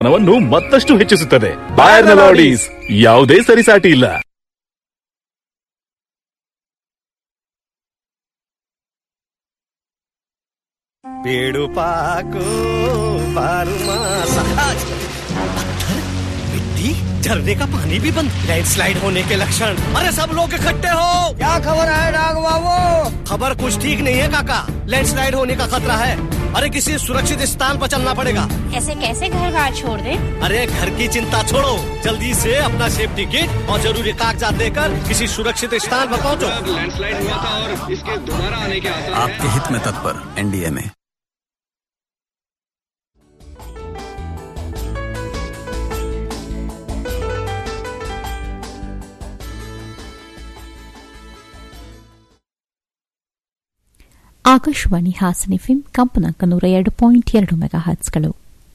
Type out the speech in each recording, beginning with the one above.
ವನ್ನು ಮತ್ತಷ್ಟು ಹೆಚ್ಚಿಸುತ್ತದೆ ಬಾಯರ್ನ ಲಾಡೀಸ್ ಯಾವುದೇ ಸರಿಸಾಟಿ ಇಲ್ಲ पेड़ पाको बारमासा पत्थर मिट्टी झरने का पानी भी बंद लैंडस्लाइड होने के लक्षण अरे सब लोग इकट्ठे हो क्या खबर है डाग बाबू खबर कुछ ठीक नहीं है काका लैंडस्लाइड होने का खतरा है अरे किसी सुरक्षित स्थान पर चलना पड़ेगा ऐसे कैसे घर बार छोड़ दे अरे घर की चिंता छोड़ो जल्दी से अपना सेफ्टी किट और जरूरी कागजात लेकर किसी सुरक्षित स्थान पर पहुंचो लैंडस्लाइड हुआ था और इसके दोबारा आने के आसार आपके हित में तत्पर एनडीए में ಆಕಾಶವಾಣಿ ಹಾಸನ ಎಫ್ಎಂ ಕಂಪನಾಂಕ ನೂರ ಎರಡು ಪಾಯಿಂಟ್ ಎರಡು ಮೆಗಾ ಹರ್ಟ್ಸ್ಗಳು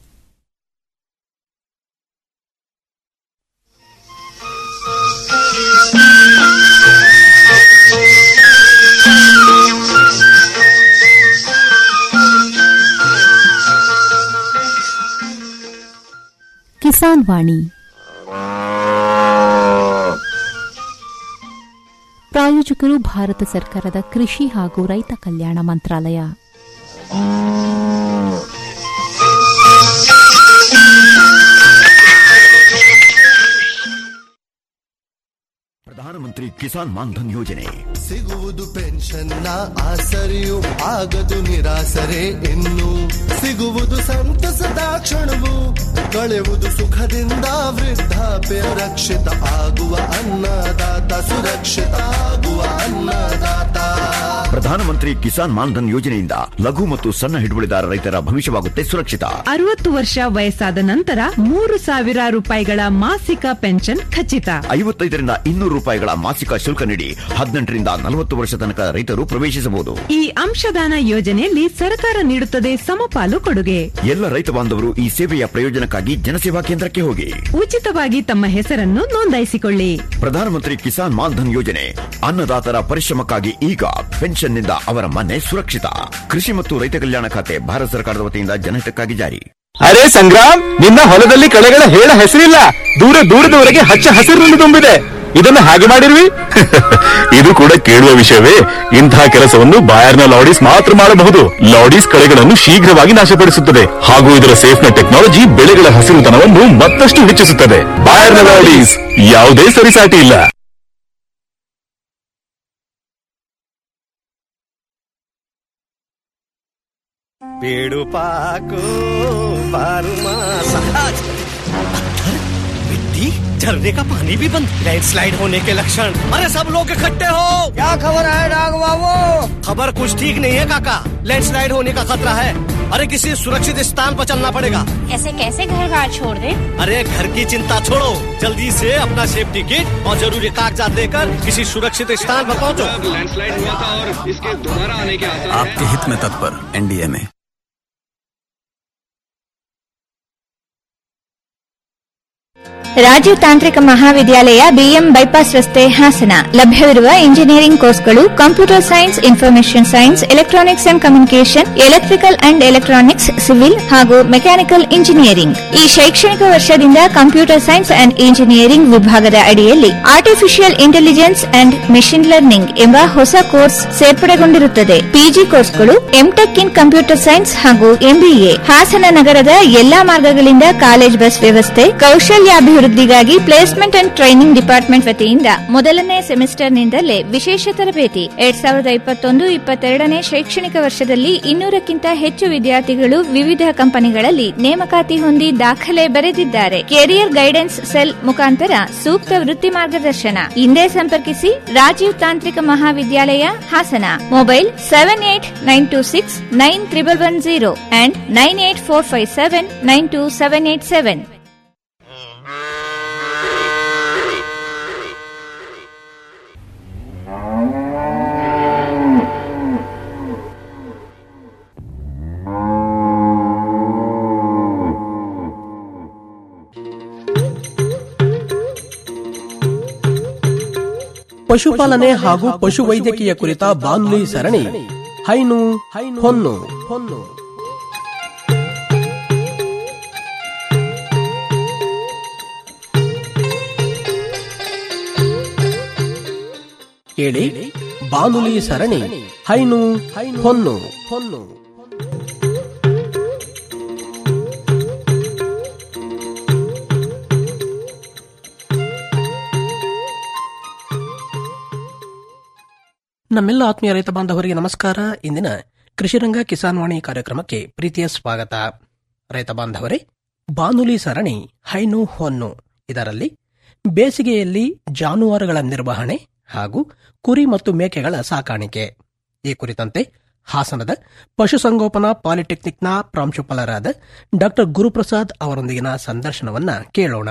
ಕಿಸಾನ್ ವಾಣಿ ಪ್ರಾಯೋಜಕರು ಭಾರತ ಸರ್ಕಾರದ ಕೃಷಿ ಹಾಗೂ ರೈತ ಕಲ್ಯಾಣ ಮಂತ್ರಾಲಯ ಪ್ರಧಾನಮಂತ್ರಿ ಕಿಸಾನ್ ಮಾನ್ಧನ್ ಯೋಜನೆ ಸಿಗುವುದು ಪೆನ್ಷನ್ನ ಆಸರೆಯು ಆಗದು ನಿರಾಸರೆ ಇನ್ನು ಸಿಗುವುದು ಸಂತಸದ ಕ್ಷಣವು ಕಳೆವುದು ಸುಖದಿಂದ ವೃದ್ಧಾಪ್ಯ ರಕ್ಷಿತ ಆಗುವ ಅನ್ನದಾತ ಸುರಕ್ಷಿತ ಆಗುವ ಅನ್ನದಾತ ಪ್ರಧಾನಮಂತ್ರಿ ಕಿಸಾನ್ ಮಾನ್ಧನ್ ಯೋಜನೆಯಿಂದ ಲಘು ಮತ್ತು ಸಣ್ಣ ಹಿಡುವಳಿದಾರ ರೈತರ ಭವಿಷ್ಯವಾಗುತ್ತೆ ಸುರಕ್ಷಿತ ಅರವತ್ತು ವರ್ಷ ವಯಸ್ಸಾದ ನಂತರ ಮೂರು ಸಾವಿರ ರೂಪಾಯಿಗಳ ಮಾಸಿಕ ಪೆನ್ಷನ್ ಖಚಿತ ಐವತ್ತೈದರಿಂದ ಇನ್ನೂರು ರೂಪಾಯಿಗಳ ಮಾಸಿಕ ಶುಲ್ಕ ನೀಡಿ ಹದಿನೆಂಟರಿಂದ ನಲವತ್ತು ವರ್ಷ ತನಕ ರೈತರು ಪ್ರವೇಶಿಸಬಹುದು ಈ ಅಂಶದಾನ ಯೋಜನೆಯಲ್ಲಿ ಸರ್ಕಾರ ನೀಡುತ್ತದೆ ಸಮಪಾಲು ಕೊಡುಗೆ ಎಲ್ಲ ರೈತ ಬಾಂಧವರು ಈ ಸೇವೆಯ ಪ್ರಯೋಜನಕ್ಕಾಗಿ ಜನಸೇವಾ ಕೇಂದ್ರಕ್ಕೆ ಹೋಗಿ ಉಚಿತವಾಗಿ ತಮ್ಮ ಹೆಸರನ್ನು ನೋಂದಾಯಿಸಿಕೊಳ್ಳಿ ಪ್ರಧಾನಮಂತ್ರಿ ಕಿಸಾನ್ ಮಾನ್ಧನ್ ಯೋಜನೆ ಅನ್ನದಾತರ ಪರಿಶ್ರಮಕ್ಕಾಗಿ ಈಗ ಪೆನ್ಷನ್ನಿಂದ ಅವರ ಮನೆ ಸುರಕ್ಷಿತ ಕೃಷಿ ಮತ್ತು ರೈತ ಕಲ್ಯಾಣ ಖಾತೆ ಭಾರತ ಸರ್ಕಾರದ ವತಿಯಿಂದ ಜನಹಿತಕ್ಕಾಗಿ ಜಾರಿ ಅರೆ ಸಂಗ್ರಾಮ್ ನಿನ್ನ ಹೊಲದಲ್ಲಿ ಕಳೆಗಳ ಹೇಳ ಹೆಸರಿಲ್ಲ ದೂರ ದೂರದವರೆಗೆ ಹಚ್ಚ ಹಸಿರಿನಲ್ಲಿ ತುಂಬಿದೆ ಇದನ್ನು ಹಾಗೆ ಮಾಡಿರುವಿ ಇದು ಕೂಡ ಕೇಳುವ ವಿಷಯವೇ ಇಂತಹ ಕೆಲಸವನ್ನು ಬಾಯರ್ನ ಲಾಡೀಸ್ ಮಾತ್ರ ಮಾಡಬಹುದು ಲಾಡೀಸ್ ಕಳೆಗಳನ್ನು ಶೀಘ್ರವಾಗಿ ನಾಶಪಡಿಸುತ್ತದೆ ಹಾಗೂ ಇದರ ಸೇಫ್ನ ಟೆಕ್ನಾಲಜಿ ಬೆಳೆಗಳ ಹಸಿರುತನವನ್ನು ಮತ್ತಷ್ಟು ಹೆಚ್ಚಿಸುತ್ತದೆ ಬಾಯರ್ನ ಲಾಡೀಸ್ ಯಾವುದೇ ಸರಿಸಾಟಿ ಇಲ್ಲ पेड़ पाको बारमासा पत्थर मिट्टी झरने का पानी भी बंद लैंडस्लाइड होने के लक्षण अरे सब लोग इकट्ठे हो क्या खबर है डाग बाबू खबर कुछ ठीक नहीं है काका लैंडस्लाइड होने का खतरा है अरे किसी सुरक्षित स्थान पर चलना पड़ेगा ऐसे कैसे घर बार छोड़ दे अरे घर की चिंता छोड़ो जल्दी से अपना सेफ्टी किट और जरूरी कागजात लेकर किसी सुरक्षित स्थान पर पहुंचो लैंडस्लाइड हुआ था और इसके दोबारा आने के आसार आपके हित में तत्पर एनडीए में ರಾಜೀವ್ ತಾಂತ್ರಿಕ ಮಹಾವಿದ್ಯಾಲಯ ಬಿಎಂ ಬೈಪಾಸ್ ರಸ್ತೆ ಹಾಸನ ಲಭ್ಯವಿರುವ ಇಂಜಿನಿಯರಿಂಗ್ ಕೋರ್ಸ್ಗಳು computer science information science electronics and communication electrical and electronics civil ಹಾಗೂ ಮೆಕ್ಯಾನಿಕಲ್ ಇಂಜಿನಿಯರಿಂಗ್ ಈ ಶೈಕ್ಷಣಿಕ ವರ್ಷದಿಂದ ಕಂಪ್ಯೂಟರ್ ಸೈನ್ಸ್ ಅಂಡ್ ಇಂಜಿನಿಯರಿಂಗ್ ವಿಭಾಗದ ಅಡಿಯಲ್ಲಿ artificial intelligence and machine learning ಎಂಬ ಹೊಸ ಕೋರ್ಸ್ ಸೇರ್ಪಡೆಗೊಂಡಿರುತ್ತದೆ ಪಿಜಿ ಕೋರ್ಸ್ಗಳು ಎಂಟೆಕ್ ಇನ್ ಕಂಪ್ಯೂಟರ್ ಸೈನ್ಸ್ ಹಾಗೂ ಎಂಬಿಎ ಹಾಸನ ನಗರದ ಎಲ್ಲಾ ಮಾರ್ಗಗಳಿಂದ ಕಾಲೇಜ್ ಬಸ್ ವ್ಯವಸ್ಥೆ ಕೌಶಲ್ಯಾಭಿವೃದ್ಧಿಗಾಗಿ ಪ್ಲೇಸ್ಮೆಂಟ್ ಅಂಡ್ ಟ್ರೈನಿಂಗ್ ಡಿಪಾರ್ಟ್ಮೆಂಟ್ ವತಿಯಿಂದ ಮೊದಲನೇ ಸೆಮಿಸ್ಟರ್ನಿಂದಲೇ ವಿಶೇಷ ತರಬೇತಿ ಎರಡ್ ಸಾವಿರದ ಇಪ್ಪತ್ತೊಂದು ಇಪ್ಪತ್ತೆರಡನೇ ಶೈಕ್ಷಣಿಕ ವರ್ಷದಲ್ಲಿ ಇನ್ನೂರಕ್ಕಿಂತ ಹೆಚ್ಚು ವಿದ್ಯಾರ್ಥಿಗಳು ವಿವಿಧ ಕಂಪನಿಗಳಲ್ಲಿ ನೇಮಕಾತಿ ಹೊಂದಿ ದಾಖಲೆ ಬರೆದಿದ್ದಾರೆ ಕೆರಿಯರ್ ಗೈಡೆನ್ಸ್ ಸೆಲ್ ಮುಖಾಂತರ ಸೂಕ್ತ ವೃತ್ತಿ ಮಾರ್ಗದರ್ಶನ ಹಿಂದೆ ಸಂಪರ್ಕಿಸಿ ರಾಜೀವ್ ತಾಂತ್ರಿಕ ಮಹಾವಿದ್ಯಾಲಯ Hassan mobile seven eight nine two six nine triple one zero and nine eight four five seven nine two seven eight seven ಪಶುಪಾಲನೆ ಹಾಗೂ ಪಶುವೈದ್ಯಕೀಯ ಕುರಿತ ಬಾನುಲಿ ಸರಣಿ ಹೈನು ಹೊನ್ನು ಹೊನ್ನು ಕೇಳಿ ಬಾನುಲಿ ಸರಣಿ ಹೈನು ಹೊನ್ನು ಹೊನ್ನು ನಮ್ಮೆಲ್ಲ ಆತ್ಮೀಯ ರೈತ ಬಾಂಧವರಿಗೆ ನಮಸ್ಕಾರ ಇಂದಿನ ಕೃಷಿರಂಗ ಕಿಸಾನ್ ವಾಣಿ ಕಾರ್ಯಕ್ರಮಕ್ಕೆ ಪ್ರೀತಿಯ ಸ್ವಾಗತ ರೈತ ಬಾಂಧವರೇ ಬಾನುಲಿ ಸರಣಿ ಹೈನು ಹೊನ್ನು ಇದರಲ್ಲಿ ಬೇಸಿಗೆಯಲ್ಲಿ ಜಾನುವಾರುಗಳ ನಿರ್ವಹಣೆ ಹಾಗೂ ಕುರಿ ಮತ್ತು ಮೇಕೆಗಳ ಸಾಕಾಣಿಕೆ ಈ ಕುರಿತಂತೆ ಹಾಸನದ ಪಶುಸಂಗೋಪನಾ ಪಾಲಿಟೆಕ್ನಿಕ್ನ ಪ್ರಾಂಶುಪಾಲರಾದ ಡಾಕ್ಟರ್ ಗುರುಪ್ರಸಾದ್ ಅವರೊಂದಿಗಿನ ಸಂದರ್ಶನವನ್ನ ಕೇಳೋಣ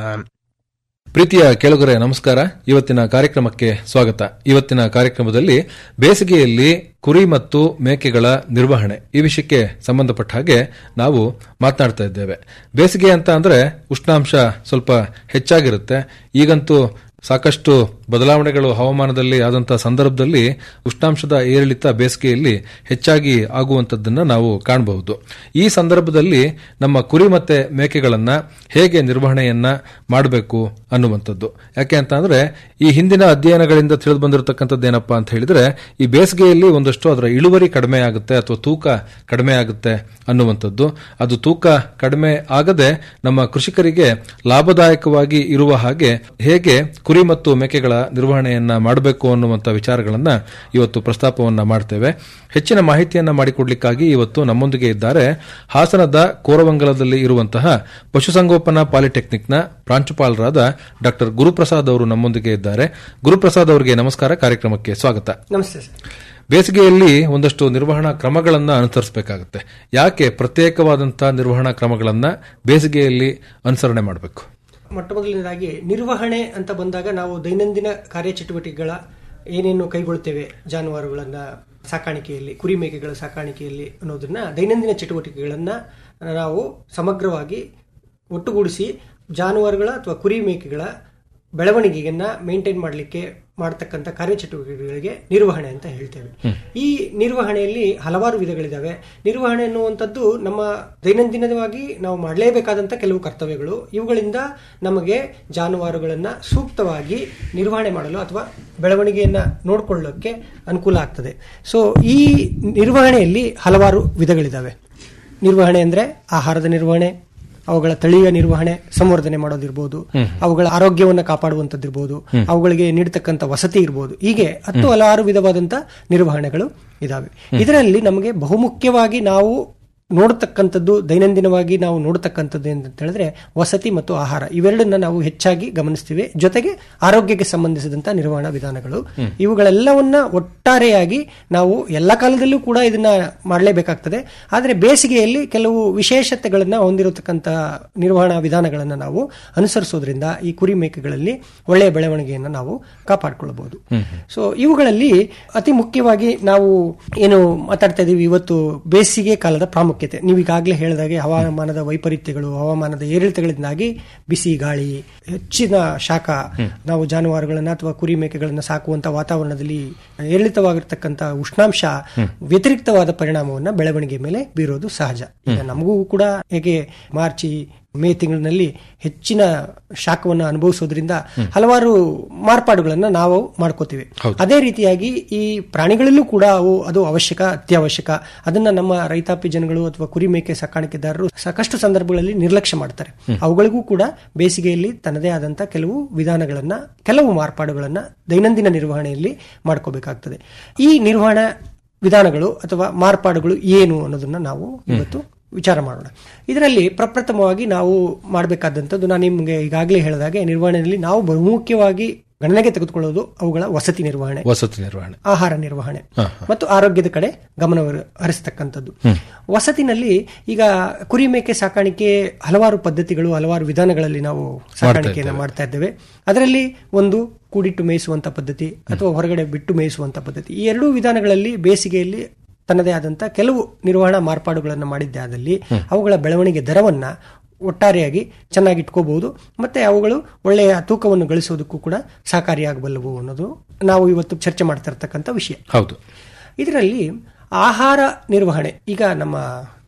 ಪ್ರೀತಿಯ ಕೆಳಗರೆ ನಮಸ್ಕಾರ ಇವತ್ತಿನ ಕಾರ್ಯಕ್ರಮಕ್ಕೆ ಸ್ವಾಗತ ಇವತ್ತಿನ ಕಾರ್ಯಕ್ರಮದಲ್ಲಿ ಬೇಸಿಗೆಯಲ್ಲಿ ಕುರಿ ಮತ್ತು ಮೇಕೆಗಳ ನಿರ್ವಹಣೆ ಈ ವಿಷಯಕ್ಕೆ ಸಂಬಂಧಪಟ್ಟ ಹಾಗೆ ನಾವು ಮಾತನಾಡ್ತಾ ಇದ್ದೇವೆ ಬೇಸಿಗೆ ಅಂತ ಅಂದ್ರೆ ಉಷ್ಣಾಂಶ ಸ್ವಲ್ಪ ಹೆಚ್ಚಾಗಿರುತ್ತೆ ಈಗಂತೂ ಸಾಕಷ್ಟು ಬದಲಾವಣೆಗಳು ಹವಾಮಾನದಲ್ಲಿ ಆದಂತಹ ಸಂದರ್ಭದಲ್ಲಿ ಉಷ್ಣಾಂಶದ ಏರಿಳಿತ ಬೇಸಿಗೆಯಲ್ಲಿ ಹೆಚ್ಚಾಗಿ ಆಗುವಂತದ್ದನ್ನ ನಾವು ಕಾಣಬಹುದು ಈ ಸಂದರ್ಭದಲ್ಲಿ ನಮ್ಮ ಕುರಿ ಮತ್ತೆ ಮೇಕೆಗಳನ್ನ ಹೇಗೆ ನಿರ್ವಹಣೆಯನ್ನ ಮಾಡಬೇಕು ಅನ್ನುವಂಥದ್ದು ಯಾಕೆ ಅಂತ ಅಂದ್ರೆ ಈ ಹಿಂದಿನ ಅಧ್ಯಯನಗಳಿಂದ ತಿಳಿದು ಬಂದಿರತಕ್ಕಂಥದ್ದು ಏನಪ್ಪಾ ಅಂತ ಹೇಳಿದ್ರೆ ಈ ಬೇಸಿಗೆಯಲ್ಲಿ ಒಂದಷ್ಟು ಅದರ ಇಳುವರಿ ಕಡಿಮೆ ಆಗುತ್ತೆ ಅಥವಾ ತೂಕ ಕಡಿಮೆ ಆಗುತ್ತೆ ಅನ್ನುವಂಥದ್ದು ಅದು ತೂಕ ಕಡಿಮೆ ಆಗದೆ ನಮ್ಮ ಕೃಷಿಕರಿಗೆ ಲಾಭದಾಯಕವಾಗಿ ಇರುವ ಹಾಗೆ ಹೇಗೆ ಕುರಿ ಮತ್ತು ಮೇಕೆಗಳ ನಿರ್ವಹಣೆಯನ್ನ ಮಾಡಬೇಕು ಅನ್ನುವಂಥ ವಿಚಾರಗಳನ್ನ ಇವತ್ತು ಪ್ರಸ್ತಾಪವನ್ನ ಮಾಡ್ತೇವೆ ಹೆಚ್ಚಿನ ಮಾಹಿತಿಯನ್ನ ಮಾಡಿಕೊಡ್ಲಿಕ್ಕಾಗಿ ಇವತ್ತು ನಮ್ಮೊಂದಿಗೆ ಇದ್ದಾರೆ ಹಾಸನದ ಕೋರವಂಗಲದಲ್ಲಿ ಇರುವಂತಹ ಪಶುಸಂಗೋಪನಾ ಪಾಲಿಟೆಕ್ನಿಕ್ನ ಪ್ರಾಂಶುಪಾಲರಾದ ಡಾಕ್ಟರ್ ಗುರುಪ್ರಸಾದ್ ಅವರು ನಮ್ಮೊಂದಿಗೆ ಇದ್ದಾರೆ ಗುರುಪ್ರಸಾದ್ ಅವರಿಗೆ ನಮಸ್ಕಾರ ಕಾರ್ಯಕ್ರಮಕ್ಕೆ ಸ್ವಾಗತ ನಮಸ್ತೆ ಸರ್ ಬೇಸಿಗೆಯಲ್ಲಿ ಒಂದಷ್ಟು ನಿರ್ವಹಣಾ ಕ್ರಮಗಳನ್ನ ಅನುಸರಿಸಬೇಕಾಗುತ್ತೆ ಯಾಕೆ ಪ್ರತ್ಯೇಕವಾದಂತಹ ನಿರ್ವಹಣಾ ಕ್ರಮಗಳನ್ನ ಬೇಸಿಗೆಯಲ್ಲಿ ಅನುಸರಣೆ ಮಾಡಬೇಕು ಮೊಟ್ಟ ಮೊದಲನೇದಾಗಿ ನಿರ್ವಹಣೆ ಅಂತ ಬಂದಾಗ ನಾವು ದೈನಂದಿನ ಕಾರ್ಯಚಟುವಟಿಕೆಗಳ ಏನೇನು ಕೈಗೊಳ್ತೇವೆ ಜಾನುವಾರುಗಳನ್ನ ಸಾಕಾಣಿಕೆಯಲ್ಲಿ ಕುರಿ ಮೇಕೆಗಳ ಸಾಕಾಣಿಕೆಯಲ್ಲಿ ಅನ್ನೋದನ್ನ ದೈನಂದಿನ ಚಟುವಟಿಕೆಗಳನ್ನ ನಾವು ಸಮಗ್ರವಾಗಿ ಒಟ್ಟುಗೂಡಿಸಿ ಜಾನುವಾರುಗಳ ಅಥವಾ ಕುರಿ ಮೇಕೆಗಳ ಬೆಳವಣಿಗೆಯನ್ನ ಮೇಂಟೈನ್ ಮಾಡಲಿಕ್ಕೆ ಮಾಡತಕ್ಕಂಥ ಕಾರ್ಯಚಟುವಟಿಕೆಗಳಿಗೆ ನಿರ್ವಹಣೆ ಅಂತ ಹೇಳ್ತೇವೆ ಈ ನಿರ್ವಹಣೆಯಲ್ಲಿ ಹಲವಾರು ವಿಧಗಳಿದಾವೆ ನಿರ್ವಹಣೆ ಅನ್ನುವಂಥದ್ದು ನಮ್ಮ ದೈನಂದಿನವಾಗಿ ನಾವು ಮಾಡಲೇಬೇಕಾದಂಥ ಕೆಲವು ಕರ್ತವ್ಯಗಳು ಇವುಗಳಿಂದ ನಮಗೆ ಜಾನುವಾರುಗಳನ್ನ ಸೂಕ್ತವಾಗಿ ನಿರ್ವಹಣೆ ಮಾಡಲು ಅಥವಾ ಬೆಳವಣಿಗೆಯನ್ನ ನೋಡಿಕೊಳ್ಳೋಕೆ ಅನುಕೂಲ ಆಗ್ತದೆ ಸೊ ಈ ನಿರ್ವಹಣೆಯಲ್ಲಿ ಹಲವಾರು ವಿಧಗಳಿದಾವೆ ನಿರ್ವಹಣೆ ಅಂದ್ರೆ ಆಹಾರದ ನಿರ್ವಹಣೆ ಅವುಗಳ ತಳಿಯ ನಿರ್ವಹಣೆ ಸಂವರ್ಧನೆ ಮಾಡೋದಿರ್ಬೋದು ಅವುಗಳ ಆರೋಗ್ಯವನ್ನು ಕಾಪಾಡುವಂತದ್ದಿರ್ಬೋದು ಅವುಗಳಿಗೆ ನೀಡತಕ್ಕಂಥ ವಸತಿ ಇರ್ಬೋದು ಹೀಗೆ ಹತ್ತು ಹಲವಾರು ವಿಧವಾದಂತ ನಿರ್ವಹಣೆಗಳು ಇದಾವೆ ಇದರಲ್ಲಿ ನಮಗೆ ಬಹುಮುಖ್ಯವಾಗಿ ನಾವು ನೋಡತಕ್ಕಂಥದ್ದು ದೈನಂದಿನವಾಗಿ ನಾವು ನೋಡತಕ್ಕಂಥದ್ದು ಅಂತ ಹೇಳಿದ್ರೆ ವಸತಿ ಮತ್ತು ಆಹಾರ ಇವೆರಡನ್ನ ನಾವು ಹೆಚ್ಚಾಗಿ ಗಮನಿಸ್ತೀವಿ ಜೊತೆಗೆ ಆರೋಗ್ಯಕ್ಕೆ ಸಂಬಂಧಿಸಿದಂತ ನಿರ್ವಹಣಾ ವಿಧಾನಗಳು ಇವುಗಳೆಲ್ಲವನ್ನ ಒಟ್ಟಾರೆಯಾಗಿ ನಾವು ಎಲ್ಲ ಕಾಲದಲ್ಲೂ ಕೂಡ ಇದನ್ನ ಮಾಡಲೇಬೇಕಾಗ್ತದೆ ಆದರೆ ಬೇಸಿಗೆಯಲ್ಲಿ ಕೆಲವು ವಿಶೇಷತೆಗಳನ್ನ ಹೊಂದಿರತಕ್ಕಂಥ ನಿರ್ವಹಣಾ ವಿಧಾನಗಳನ್ನ ನಾವು ಅನುಸರಿಸೋದ್ರಿಂದ ಈ ಕುರಿ ಮೇಕೆಗಳಲ್ಲಿ ಒಳ್ಳೆಯ ಬೆಳವಣಿಗೆಯನ್ನು ನಾವು ಕಾಪಾಡಿಕೊಳ್ಳಬಹುದು ಸೊ ಇವುಗಳಲ್ಲಿ ಅತಿ ಮುಖ್ಯವಾಗಿ ನಾವು ಏನು ಮಾತಾಡ್ತಾ ಇದೀವಿ ಇವತ್ತು ಬೇಸಿಗೆ ಕಾಲದ ಪ್ರಾಮುಖ್ಯತೆ ನೀವು ಈಗಾಗಲೇ ಹೇಳಿದಾಗೆ ಹವಾಮಾನದ ವೈಪರೀತ್ಯಗಳು ಹವಾಮಾನದ ಏರಿಳಿತಗಳಿಂದಾಗಿ ಬಿಸಿ ಗಾಳಿ ಹೆಚ್ಚಿನ ಶಾಖ ನಾವು ಜಾನುವಾರುಗಳನ್ನ ಅಥವಾ ಕುರಿ ಮೇಕೆಗಳನ್ನ ಸಾಕುವಂತ ವಾತಾವರಣದಲ್ಲಿ ಏರಿಳಿತವಾಗಿರ್ತಕ್ಕಂಥ ಉಷ್ಣಾಂಶ ವ್ಯತಿರಿಕ್ತವಾದ ಪರಿಣಾಮವನ್ನ ಬೆಳವಣಿಗೆ ಮೇಲೆ ಬೀರೋದು ಸಹಜ ಈಗ ನಮಗೂ ಕೂಡ ಹೇಗೆ ಮಾರ್ಚಿ ಮೇ ತಿಂಗಳಿನಲ್ಲಿ ಹೆಚ್ಚಿನ ಶಾಖವನ್ನು ಅನುಭವಿಸೋದ್ರಿಂದ ಹಲವಾರು ಮಾರ್ಪಾಡುಗಳನ್ನ ನಾವು ಮಾಡ್ಕೋತೀವಿ ಅದೇ ರೀತಿಯಾಗಿ ಈ ಪ್ರಾಣಿಗಳಲ್ಲೂ ಕೂಡ ಅವು ಅದು ಅವಶ್ಯಕ ಅತ್ಯವಶ್ಯಕ ಅದನ್ನ ನಮ್ಮ ರೈತಾಪಿ ಜನಗಳು ಅಥವಾ ಕುರಿ ಮೇಕೆ ಸಾಕಾಣಿಕೆದಾರರು ಸಾಕಷ್ಟು ಸಂದರ್ಭಗಳಲ್ಲಿ ನಿರ್ಲಕ್ಷ್ಯ ಮಾಡ್ತಾರೆ ಅವುಗಳಿಗೂ ಕೂಡ ಬೇಸಿಗೆಯಲ್ಲಿ ತನ್ನದೇ ಆದಂತ ಕೆಲವು ವಿಧಾನಗಳನ್ನ ಕೆಲವು ಮಾರ್ಪಾಡುಗಳನ್ನ ದೈನಂದಿನ ನಿರ್ವಹಣೆಯಲ್ಲಿ ಮಾಡ್ಕೋಬೇಕಾಗ್ತದೆ ಈ ನಿರ್ವಹಣಾ ವಿಧಾನಗಳು ಅಥವಾ ಮಾರ್ಪಾಡುಗಳು ಏನು ಅನ್ನೋದನ್ನ ನಾವು ಇವತ್ತು ವಿಚಾರ ಮಾಡೋಣ ಇದರಲ್ಲಿ ಪ್ರಪ್ರಥಮವಾಗಿ ನಾವು ಮಾಡಬೇಕಾದಂಥದ್ದು ನಾನು ನಿಮಗೆ ಈಗಾಗಲೇ ಹೇಳಿದಾಗೆ ನಿರ್ವಹಣೆಯಲ್ಲಿ ನಾವು ಬಹುಮುಖ್ಯವಾಗಿ ಗಣನೆಗೆ ತೆಗೆದುಕೊಳ್ಳೋದು ಅವುಗಳ ವಸತಿ ನಿರ್ವಹಣೆ ವಸತಿ ನಿರ್ವಹಣೆ ಆಹಾರ ನಿರ್ವಹಣೆ ಮತ್ತು ಆರೋಗ್ಯದ ಕಡೆ ಗಮನ ಹರಿಸ್ತಕ್ಕಂಥದ್ದು ವಸತಿನಲ್ಲಿ ಈಗ ಕುರಿ ಮೇಕೆ ಸಾಕಾಣಿಕೆ ಹಲವಾರು ಪದ್ಧತಿಗಳು ಹಲವಾರು ವಿಧಾನಗಳಲ್ಲಿ ನಾವು ಸಾಕಾಣಿಕೆಯನ್ನು ಮಾಡ್ತಾ ಇದ್ದೇವೆ ಅದರಲ್ಲಿ ಒಂದು ಕೂಡಿಟ್ಟು ಮೇಯಿಸುವಂತ ಪದ್ಧತಿ ಅಥವಾ ಹೊರಗಡೆ ಬಿಟ್ಟು ಮೇಯಿಸುವಂತ ಪದ್ಧತಿ ಈ ಎರಡೂ ವಿಧಾನಗಳಲ್ಲಿ ಬೇಸಿಗೆಯಲ್ಲಿ ತನ್ನದೇ ಆದಂತ ಕೆಲವು ನಿರ್ವಹಣಾ ಮಾರ್ಪಾಡುಗಳನ್ನು ಮಾಡಿದ್ದೆ ಆದಲ್ಲಿ ಅವುಗಳ ಬೆಳವಣಿಗೆ ದರವನ್ನ ಒಟ್ಟಾರೆಯಾಗಿ ಚೆನ್ನಾಗಿ ಇಟ್ಕೋಬಹುದು ಮತ್ತೆ ಅವುಗಳು ಒಳ್ಳೆಯ ತೂಕವನ್ನು ಗಳಿಸುವುದಕ್ಕೂ ಕೂಡ ಸಹಕಾರಿಯಾಗಬಲ್ಲವು ಅನ್ನೋದು ನಾವು ಇವತ್ತು ಚರ್ಚೆ ಮಾಡ್ತಾ ಇರ್ತಕ್ಕಂಥ ವಿಷಯ ಹೌದು ಇದರಲ್ಲಿ ಆಹಾರ ನಿರ್ವಹಣೆ ಈಗ ನಮ್ಮ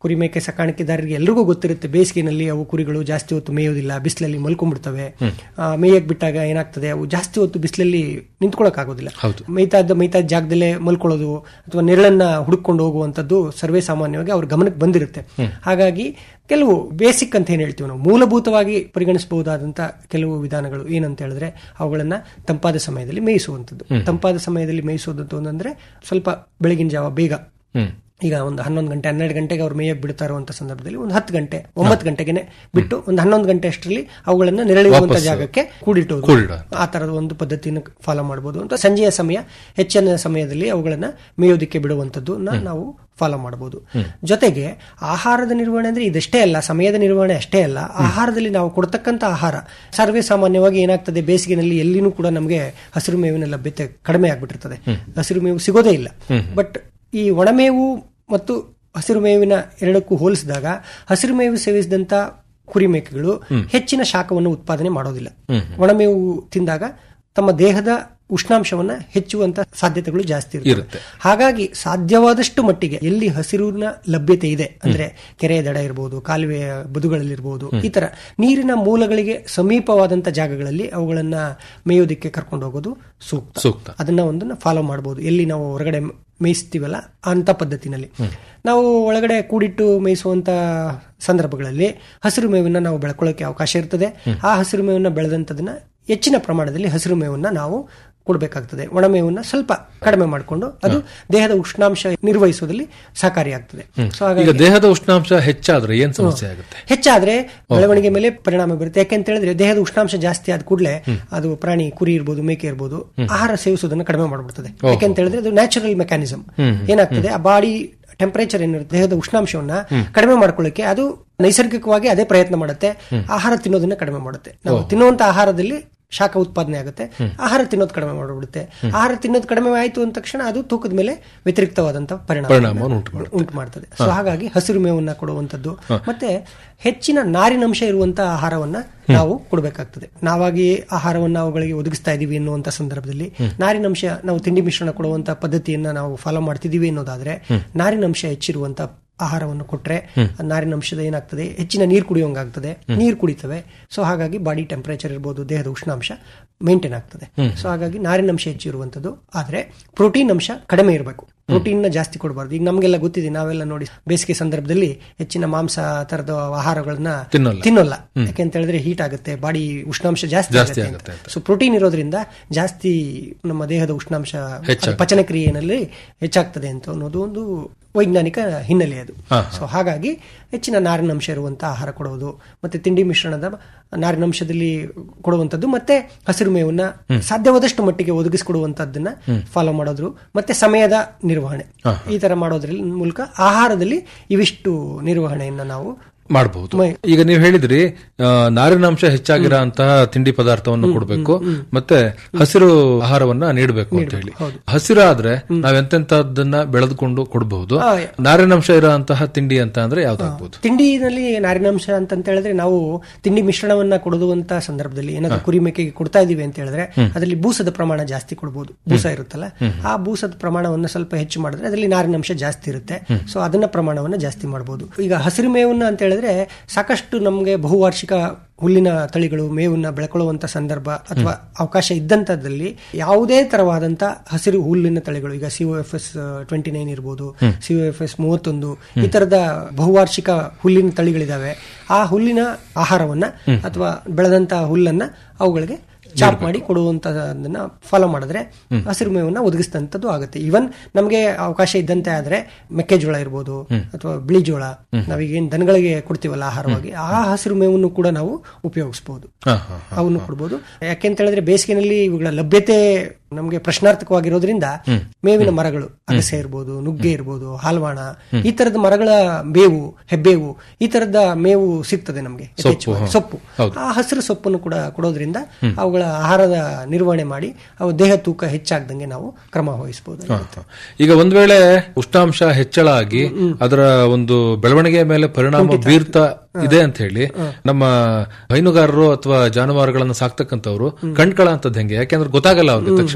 ಕುರಿಮೇಕೆ ಸಾಕಾಣಿಕೆದಾರರಿಗೆ ಎಲ್ರಿಗೂ ಗೊತ್ತಿರುತ್ತೆ ಬೇಸಿಗೆನಲ್ಲಿ ಅವು ಕುರಿಗಳು ಜಾಸ್ತಿ ಹೊತ್ತು ಮೇಯೋದಿಲ್ಲ ಬಿಸಿಲಲ್ಲಿ ಮಲ್ಕೊಂಡ್ಬಿಡ್ತವೆ ಆ, ಮೇಯಕ್ ಬಿಟ್ಟಾಗ ಏನಾಗ್ತದೆ ಅವು ಜಾಸ್ತಿ ಹೊತ್ತು ಬಿಸಿಲಲ್ಲಿ ನಿಂತ್ಕೊಳಕ್ ಆಗೋದಿಲ್ಲ ಹೌದು. ಮೇಯ್ತಾದ ಮೇಯ್ತಾದ ಜಾಗದಲ್ಲೇ ಮಲ್ಕೊಳ್ಳೋದು ಅಥವಾ ನೆರಳನ್ನ ಹುಡುಕೊಂಡು ಹೋಗುವಂತದ್ದು ಸರ್ವೇ ಸಾಮಾನ್ಯವಾಗಿ ಅವ್ರ ಗಮನಕ್ಕೆ ಬಂದಿರುತ್ತೆ ಹಾಗಾಗಿ ಕೆಲವು ಬೇಸಿಕ್ ಅಂತ ಏನ್ ಹೇಳ್ತೀವಿ ನಾವು ಮೂಲಭೂತವಾಗಿ ಪರಿಗಣಿಸಬಹುದಾದಂತ ಕೆಲವು ವಿಧಾನಗಳು ಏನಂತ ಹೇಳಿದ್ರೆ ಅವುಗಳನ್ನ ತಂಪಾದ ಸಮಯದಲ್ಲಿ ಮೇಯಿಸುವಂಥದ್ದು ತಂಪಾದ ಸಮಯದಲ್ಲಿ ಮೇಯಿಸೋದಂತ ಅಂದ್ರೆ ಸ್ವಲ್ಪ ಬೆಳಗಿನ ಜಾವ ಬೇಗ ಹ್ಮ್ ಈಗ ಒಂದು ಹನ್ನೊಂದು ಗಂಟೆ ಹನ್ನೆರಡು ಗಂಟೆಗೆ ಅವ್ರು ಮೇಯಕ್ಕೆ ಬಿಡ್ತಾ ಇರುವಂತ ಸಂದರ್ಭದಲ್ಲಿ ಒಂದು ಹತ್ತು ಗಂಟೆ ಒಂಬತ್ತು ಗಂಟೆಗೆ ಬಿಟ್ಟು ಒಂದು ಹನ್ನೊಂದು ಗಂಟೆ ಅಷ್ಟರಲ್ಲಿ ಅವುಗಳನ್ನ ನೆರಳಿರುವಂತ ವಾಪಸ್ ಜಾಗಕ್ಕೆ ಕೂಡಿಟ್ಟೋದು ಕೂಡಿಡೋದು. ಆ ತರದ ಒಂದು ಪದ್ಧತಿಯನ್ನು ಫಾಲೋ ಮಾಡಬಹುದು ಅಂತ ಸಂಜೆಯ ಸಮಯ ಹೆಚ್ಚಿನ ಸಮಯದಲ್ಲಿ ಅವುಗಳನ್ನ ಮೇಯೋದಿಕ್ಕೆ ಬಿಡುವಂತದ್ದು ನಾವು ಫಾಲೋ ಮಾಡಬಹುದು ಜೊತೆಗೆ ಆಹಾರದ ನಿರ್ವಹಣೆ ಅಂದ್ರೆ ಇದಷ್ಟೇ ಅಲ್ಲ ಸಮಯದ ನಿರ್ವಹಣೆ ಅಷ್ಟೇ ಅಲ್ಲ ಆಹಾರದಲ್ಲಿ ನಾವು ಕೊಡ್ತಕ್ಕಂತ ಆಹಾರ ಸರ್ವೇ ಸಾಮಾನ್ಯವಾಗಿ ಏನಾಗ್ತದೆ ಬೇಸಿಗೆನಲ್ಲಿ ಎಲ್ಲಿನೂ ಕೂಡ ನಮಗೆ ಹಸಿರು ಮೇವಿನ ಲಭ್ಯತೆ ಕಡಿಮೆ ಆಗ್ಬಿಟ್ಟಿರ್ತದೆ ಹಸಿರು ಮೇವು ಸಿಗೋದೇ ಇಲ್ಲ ಬಟ್ ಈ ಒಣಮೇವು ಮತ್ತು ಹಸಿರು ಮೇವಿನ ಎರಡಕ್ಕೂ ಹೋಲಿಸಿದಾಗ ಹಸಿರು ಮೇವು ಸೇವಿಸಿದಂತ ಕುರಿಮೇಕೆಗಳು ಹೆಚ್ಚಿನ ಶಾಖವನ್ನು ಉತ್ಪಾದನೆ ಮಾಡೋದಿಲ್ಲ ಒಣಮೇವು ತಿಂದಾಗ ತಮ್ಮ ದೇಹದ ಉಷ್ಣಾಂಶವನ್ನ ಹೆಚ್ಚುವಂತ ಸಾಧ್ಯತೆಗಳು ಜಾಸ್ತಿ ಇರುತ್ತೆ ಇರುತ್ತೆ. ಹಾಗಾಗಿ ಸಾಧ್ಯವಾದಷ್ಟು ಮಟ್ಟಿಗೆ ಎಲ್ಲಿ ಹಸಿರಿನ ಲಭ್ಯತೆ ಇದೆ ಅಂದ್ರೆ ಕೆರೆಯ ದಡ ಇರಬಹುದು ಕಾಲುವೆಯ ಬದುಗಳಲ್ಲಿರ್ಬೋದು ಈ ತರ ನೀರಿನ ಮೂಲಗಳಿಗೆ ಸಮೀಪವಾದಂತ ಜಾಗಗಳಲ್ಲಿ ಅವುಗಳನ್ನ ಮೇಯೋದಿಕ್ಕೆ ಕರ್ಕೊಂಡು ಹೋಗೋದು ಸೂಕ್ತ ಸೂಕ್ತ. ಅದನ್ನ ಒಂದನ್ನ ಫಾಲೋ ಮಾಡಬಹುದು ಎಲ್ಲಿ ನಾವು ಹೊರಗಡೆ ಮೇಯಿಸ್ತೀವಲ್ಲ ಅಂತ ಪದ್ಧತಿನಲ್ಲಿ ನಾವು ಒಳಗಡೆ ಕೂಡಿಟ್ಟು ಮೇಯಿಸುವಂತ ಸಂದರ್ಭಗಳಲ್ಲಿ ಹಸಿರು ಮೇವನ್ನ ನಾವು ಬೆಳ್ಕೊಳ್ಳೋಕೆ ಅವಕಾಶ ಇರ್ತದೆ ಆ ಹಸಿರು ಮೇವನ್ನ ಬೆಳೆದಂತದನ್ನ ಹೆಚ್ಚಿನ ಪ್ರಮಾಣದಲ್ಲಿ ಹಸಿರು ಮೇವನ್ನ ನಾವು ಕೊಡಬೇಕಾಗ್ತದೆ ಒಣಮೇವನ್ನ ಸ್ವಲ್ಪ ಕಡಿಮೆ ಮಾಡಿಕೊಂಡು ಅದು ದೇಹದ ಉಷ್ಣಾಂಶ ನಿರ್ವಹಿಸುವುದರಲ್ಲಿ ಸಹಕಾರಿಯಾಗ್ತದೆ ಸೊ ಈಗ ಹಾಗಾಗಿ ದೇಹದ ಉಷ್ಣಾಂಶ ಹೆಚ್ಚಾದ್ರೆ ಏನ್ ಸಮಸ್ಯೆ ಆಗುತ್ತೆ ಹೆಚ್ಚಾದ್ರೆ ಬೆಳವಣಿಗೆ ಮೇಲೆ ಪರಿಣಾಮ ಬೀರುತ್ತೆ ಯಾಕೆಂತ ಹೇಳಿದ್ರೆ ದೇಹದ ಉಷ್ಣಾಂಶ ಜಾಸ್ತಿ ಆದ ಕೂಡಲೇ ಅದು ಪ್ರಾಣಿ ಕುರಿ ಇರ್ಬೋದು ಮೇಕೆ ಇರ್ಬೋದು ಆಹಾರ ಸೇವಿಸೋದನ್ನ ಕಡಿಮೆ ಮಾಡ್ಬಿಡ್ತದೆ ಯಾಕೆಂತ ಹೇಳಿದ್ರೆ ಅದು ನ್ಯಾಚುರಲ್ ಮೆಕ್ಯಾನಿಸಮ್ ಏನಾಗ್ತದೆ ಆ ಬಾಡಿ ಟೆಂಪರೇಚರ್ ಏನಿರುತ್ತೆ ದೇಹದ ಉಷ್ಣಾಂಶವನ್ನ ಕಡಿಮೆ ಮಾಡ್ಕೊಳ್ಳಿಕ್ಕೆ ಅದು ನೈಸರ್ಗಿಕವಾಗಿ ಅದೇ ಪ್ರಯತ್ನ ಮಾಡುತ್ತೆ ಆಹಾರ ತಿನ್ನೋದನ್ನ ಕಡಿಮೆ ಮಾಡುತ್ತೆ ನಾವು ತಿನ್ನುವಂತ ಆಹಾರದಲ್ಲಿ ಶಾಖ ಉತ್ಪಾದನೆ ಆಗುತ್ತೆ ಆಹಾರ ತಿನ್ನೋದು ಕಡಿಮೆ ಮಾಡಿಬಿಡುತ್ತೆ ಆಹಾರ ತಿನ್ನೋದು ಕಡಿಮೆ ಆಯಿತು ಅಂದ ತಕ್ಷಣ ಅದು ತೂಕದ ಮೇಲೆ ವ್ಯತಿರಿಕ್ತವಾದಂತಹ ಪರಿಣಾಮ ಪರಿಣಾಮವನ್ನು ಉಂಟು ಮಾಡುತ್ತೆ. ಉಂಟು ಮಾಡ್ತದೆ ಸೊ ಹಾಗಾಗಿ ಹಸಿರು ಮೇವನ್ನ ಕೊಡುವಂತದ್ದು ಮತ್ತೆ ಹೆಚ್ಚಿನ ನಾರಿನಂಶ ಇರುವಂತ ಆಹಾರವನ್ನ ನಾವು ಕೊಡಬೇಕಾಗ್ತದೆ ನಾವಾಗಿ ಆಹಾರವನ್ನ ಅವುಗಳಿಗೆ ಒದಗಿಸ್ತಾ ಇದೀವಿ ಎನ್ನುವಂತ ಸಂದರ್ಭದಲ್ಲಿ ನಾರಿನಂಶ ನಾವು ತಿಂಡಿ ಮಿಶ್ರಣ ಕೊಡುವಂತ ಪದ್ಧತಿಯನ್ನ ನಾವು ಫಾಲೋ ಮಾಡ್ತಿದೀವಿ ಅನ್ನೋದಾದ್ರೆ ನಾರಿನಂಶ ಹೆಚ್ಚಿರುವಂತ ಆಹಾರವನ್ನು ಕೊಟ್ರೆ ಆ ನಾರಿನಂಶದ ಏನಾಗ್ತದೆ ಹೆಚ್ಚಿನ ನೀರು ಕುಡಿಯೋಂಗಾಗ್ತದೆ ನೀರು ಕುಡಿತವೆ ಸೊ ಹಾಗಾಗಿ ಬಾಡಿ ಟೆಂಪರೇಚರ್ ಇರ್ಬೋದು ದೇಹದ ಉಷ್ಣಾಂಶ ಮೇಂಟೈನ್ ಆಗ್ತದೆ ಸೊ ಹಾಗಾಗಿ ನಾರಿನಂಶ ಹೆಚ್ಚಿರುವಂತದ್ದು ಆದ್ರೆ ಪ್ರೋಟೀನ್ ಅಂಶ ಕಡಿಮೆ ಇರಬೇಕು ಪ್ರೋಟೀನ್ ನ ಜಾಸ್ತಿ ಕೊಡಬಾರ್ದು ಈಗ ನಮಗೆಲ್ಲ ಗೊತ್ತಿದೆ ನಾವೆಲ್ಲ ನೋಡಿ ಬೇಸಿಗೆ ಸಂದರ್ಭದಲ್ಲಿ ಹೆಚ್ಚಿನ ಮಾಂಸ ತರದ ಆಹಾರಗಳನ್ನ ತಿನ್ನಲ್ಲ. ತಿನ್ನೋಲ್ಲ ಯಾಕೆಂತ ಹೇಳಿದ್ರೆ ಹೀಟ್ ಆಗುತ್ತೆ ಬಾಡಿ ಉಷ್ಣಾಂಶ ಜಾಸ್ತಿ ಜಾಸ್ತಿ ಆಗುತ್ತೆ ಆಗುತ್ತೆ ಸೊ ಪ್ರೋಟೀನ್ ಇರೋದ್ರಿಂದ ಜಾಸ್ತಿ ನಮ್ಮ ದೇಹದ ಉಷ್ಣಾಂಶ ಹೆಚ್ಚಾಗುತ್ತೆ. ಪಚನ ಕ್ರಿಯೆಯಲ್ಲಿ ಹೆಚ್ಚಾಗ್ತದೆ ಅಂತ ಅನ್ನೋದು ಒಂದು ವೈಜ್ಞಾನಿಕ ಹಿನ್ನೆಲೆ ಅದು ಸೊ ಹಾಗಾಗಿ ಹೆಚ್ಚಿನ ನಾರಿನಂಶ ಇರುವಂತಹ ಆಹಾರ ಕೊಡುವುದು ಮತ್ತೆ ತಿಂಡಿ ಮಿಶ್ರಣದ ನಾರಿನಂಶದಲ್ಲಿ ಕೊಡುವಂತದ್ದು ಮತ್ತೆ ಹಸಿರು ಮೇವನ್ನ ಸಾಧ್ಯವಾದಷ್ಟು ಮಟ್ಟಿಗೆ ಒದಗಿಸಿಕೊಡುವಂತದ್ದನ್ನ ಫಾಲೋ ಮಾಡೋದ್ರು ಮತ್ತೆ ಸಮಯದ ನಿರ್ವಹಣೆ ಈ ತರ ಮಾಡೋದ್ರಲ್ಲಿ ಮೂಲಕ ಆಹಾರದಲ್ಲಿ ಇವಿಷ್ಟು ನಿರ್ವಹಣೆಯನ್ನ ನಾವು ಮಾಡಬಹುದು ಮೈ- ಈಗ ನೀವು ಹೇಳಿದ್ರಿ ಆ, ನಾರಿನಾಂಶ ಹೆಚ್ಚಾಗಿರೋ ಅಂತಹ ತಿಂಡಿ ಪದಾರ್ಥವನ್ನು ಕೊಡಬೇಕು ಮತ್ತೆ ಹಸಿರು ಆಹಾರವನ್ನ ನೀಡಬೇಕು ಅಂತ ಹೇಳಿ ಹಸಿರಾದ್ರೆ ನಾವ್ ಎಂತೆಂತದನ್ನ ಬೆಳೆದುಕೊಂಡು ಕೊಡಬಹುದು ಆ, ನಾರಿನಾಂಶ ಇರೋಂತಹ ತಿಂಡಿ ಅಂತ ಅಂದ್ರೆ ಯಾವ್ದಾಗ್ಬೋದು ತಿಂಡಿನಲ್ಲಿ ನಾರಿನಾಂಶ ಅಂತಂತ ಹೇಳಿದ್ರೆ ನಾವು ತಿಂಡಿ ಮಿಶ್ರಣವನ್ನ ಕೊಡುವಂತ ಸಂದರ್ಭದಲ್ಲಿ ಏನಾದ್ರು ಕುರಿ ಮೇಕೆಗೆ ಕೊಡ್ತಾ ಇದೀವಿ ಅಂತ ಹೇಳಿದ್ರೆ ಅದರಲ್ಲಿ ಬೂಸದ ಪ್ರಮಾಣ ಜಾಸ್ತಿ ಕೊಡಬಹುದು ಬೂಸ ಇರುತ್ತಲ್ಲ ಆ ಬೂಸದ ಪ್ರಮಾಣವನ್ನ ಸ್ವಲ್ಪ ಹೆಚ್ಚು ಮಾಡಿದ್ರೆ ಅದರಲ್ಲಿ ನಾರಿನಾಂಶ ಜಾಸ್ತಿ ಇರುತ್ತೆ ಸೊ ಅದನ್ನ ಪ್ರಮಾಣವನ್ನ ಜಾಸ್ತಿ ಮಾಡಬಹುದು ಈಗ ಹಸಿರು ಮೇವನ್ನ ಅಂತ ಹೇಳಿದ್ರೆ ಸಾಕಷ್ಟು ನಮಗೆ ಬಹುವಾರ್ಷಿಕ ಹುಲ್ಲಿನ ತಳಿಗಳು ಮೇವನ್ನ ಬೆಳ್ಕೊಳ್ಳುವಂತ ಸಂದರ್ಭ ಅಥವಾ ಅವಕಾಶ ಇದ್ದಂತದಲ್ಲಿ ಯಾವುದೇ ತರವಾದಂತ ಹಸಿರು ಹುಲ್ಲಿನ ತಳಿಗಳು ಈಗ C O F S twenty nine ಇರ್ಬೋದು ಸಿಒ ಎಫ್ ಎಸ್ ಮೂವತ್ತೊಂದು ಈ ತರದ ಬಹುವಾರ್ಷಿಕ ಹುಲ್ಲಿನ ತಳಿಗಳಿದಾವೆ ಆ ಹುಲ್ಲಿನ ಆಹಾರವನ್ನ ಅಥವಾ ಬೆಳೆದಂತ ಹುಲ್ಲನ್ನ ಅವುಗಳಿಗೆ ಚಾಪ್ ಮಾಡಿ ಕೊಡುವಂತದನ್ನ ಫಾಲೋ ಮಾಡಿದ್ರೆ ಹಸಿರು ಮೇವನ್ನ ಒದಗಿಸಿದಂತದ್ದು ಆಗುತ್ತೆ ಈವನ್ ನಮಗೆ ಅವಕಾಶ ಇದ್ದಂತೆ ಆದ್ರೆ ಮೆಕ್ಕೆಜೋಳ ಇರ್ಬೋದು ಅಥವಾ ಬಿಳಿ ಜೋಳ ನಾವೀಗೇನ್ ದನಗಳಿಗೆ ಕೊಡ್ತೀವಲ್ಲ ಆಹಾರವಾಗಿ ಆ ಹಸಿರು ಮೇವನ್ನು ಕೂಡ ನಾವು ಉಪಯೋಗಿಸಬಹುದು ಹಾ, ಹಾ, ಅವನ್ನು ಕೊಡ್ಬೋದು ಯಾಕೆಂತ ಹೇಳಿದ್ರೆ ಬೇಸಿಗೆನಲ್ಲಿ ಇವುಗಳ ಲಭ್ಯತೆ ನಮಗೆ ಪ್ರಶ್ನಾರ್ಥಕವಾಗಿರೋದ್ರಿಂದ ಮೇವಿನ ಮರಗಳು ಅಗಸೆ ಇರ್ಬೋದು ನುಗ್ಗೆ ಇರ್ಬೋದು ಹಾಲ್ವಾಣ ಈ ತರದ ಮರಗಳ ಬೇವು ಹೆಬ್ಬೇವು ಈ ತರದ ಮೇವು ಸಿಗ್ತದೆ ನಮಗೆ ಯಥೇಚ್ಛವಾಗಿ. ಸೊಪ್ಪು ಆ ಹಸಿರು ಸೊಪ್ಪನ್ನು ಕೂಡ ಕೊಡೋದ್ರಿಂದ ಅವುಗಳ ಆಹಾರದ ನಿರ್ವಹಣೆ ಮಾಡಿ ಅವು ದೇಹ ತೂಕ ಹೆಚ್ಚಾಗ್ದಂಗೆ ನಾವು ಕ್ರಮ ವಹಿಸಬಹುದು ಹಾ, ಹಾ. ಈಗ ಒಂದ್ ವೇಳೆ ಉಷ್ಣಾಂಶ ಹೆಚ್ಚಳ ಆಗಿ ಅದರ ಒಂದು ಬೆಳವಣಿಗೆಯ ಮೇಲೆ ಪರಿಣಾಮ ಬೀರ್ತಾ ಇದೆ ಅಂತ ಹೇಳಿ ನಮ್ಮ ಹೈನುಗಾರರು ಅಥವಾ ಜಾನುವಾರುಗಳನ್ನ ಸಾಕ್ತಕ್ಕಂಥವ್ರು ಕಣ್ಕಳ ಅಂತದ್ ಹೆಂಗೆ ಯಾಕೆಂದ್ರೆ ಗೊತ್ತಾಗಲ್ಲ ಅವ್ರಿಗೆ ತಕ್ಷಣ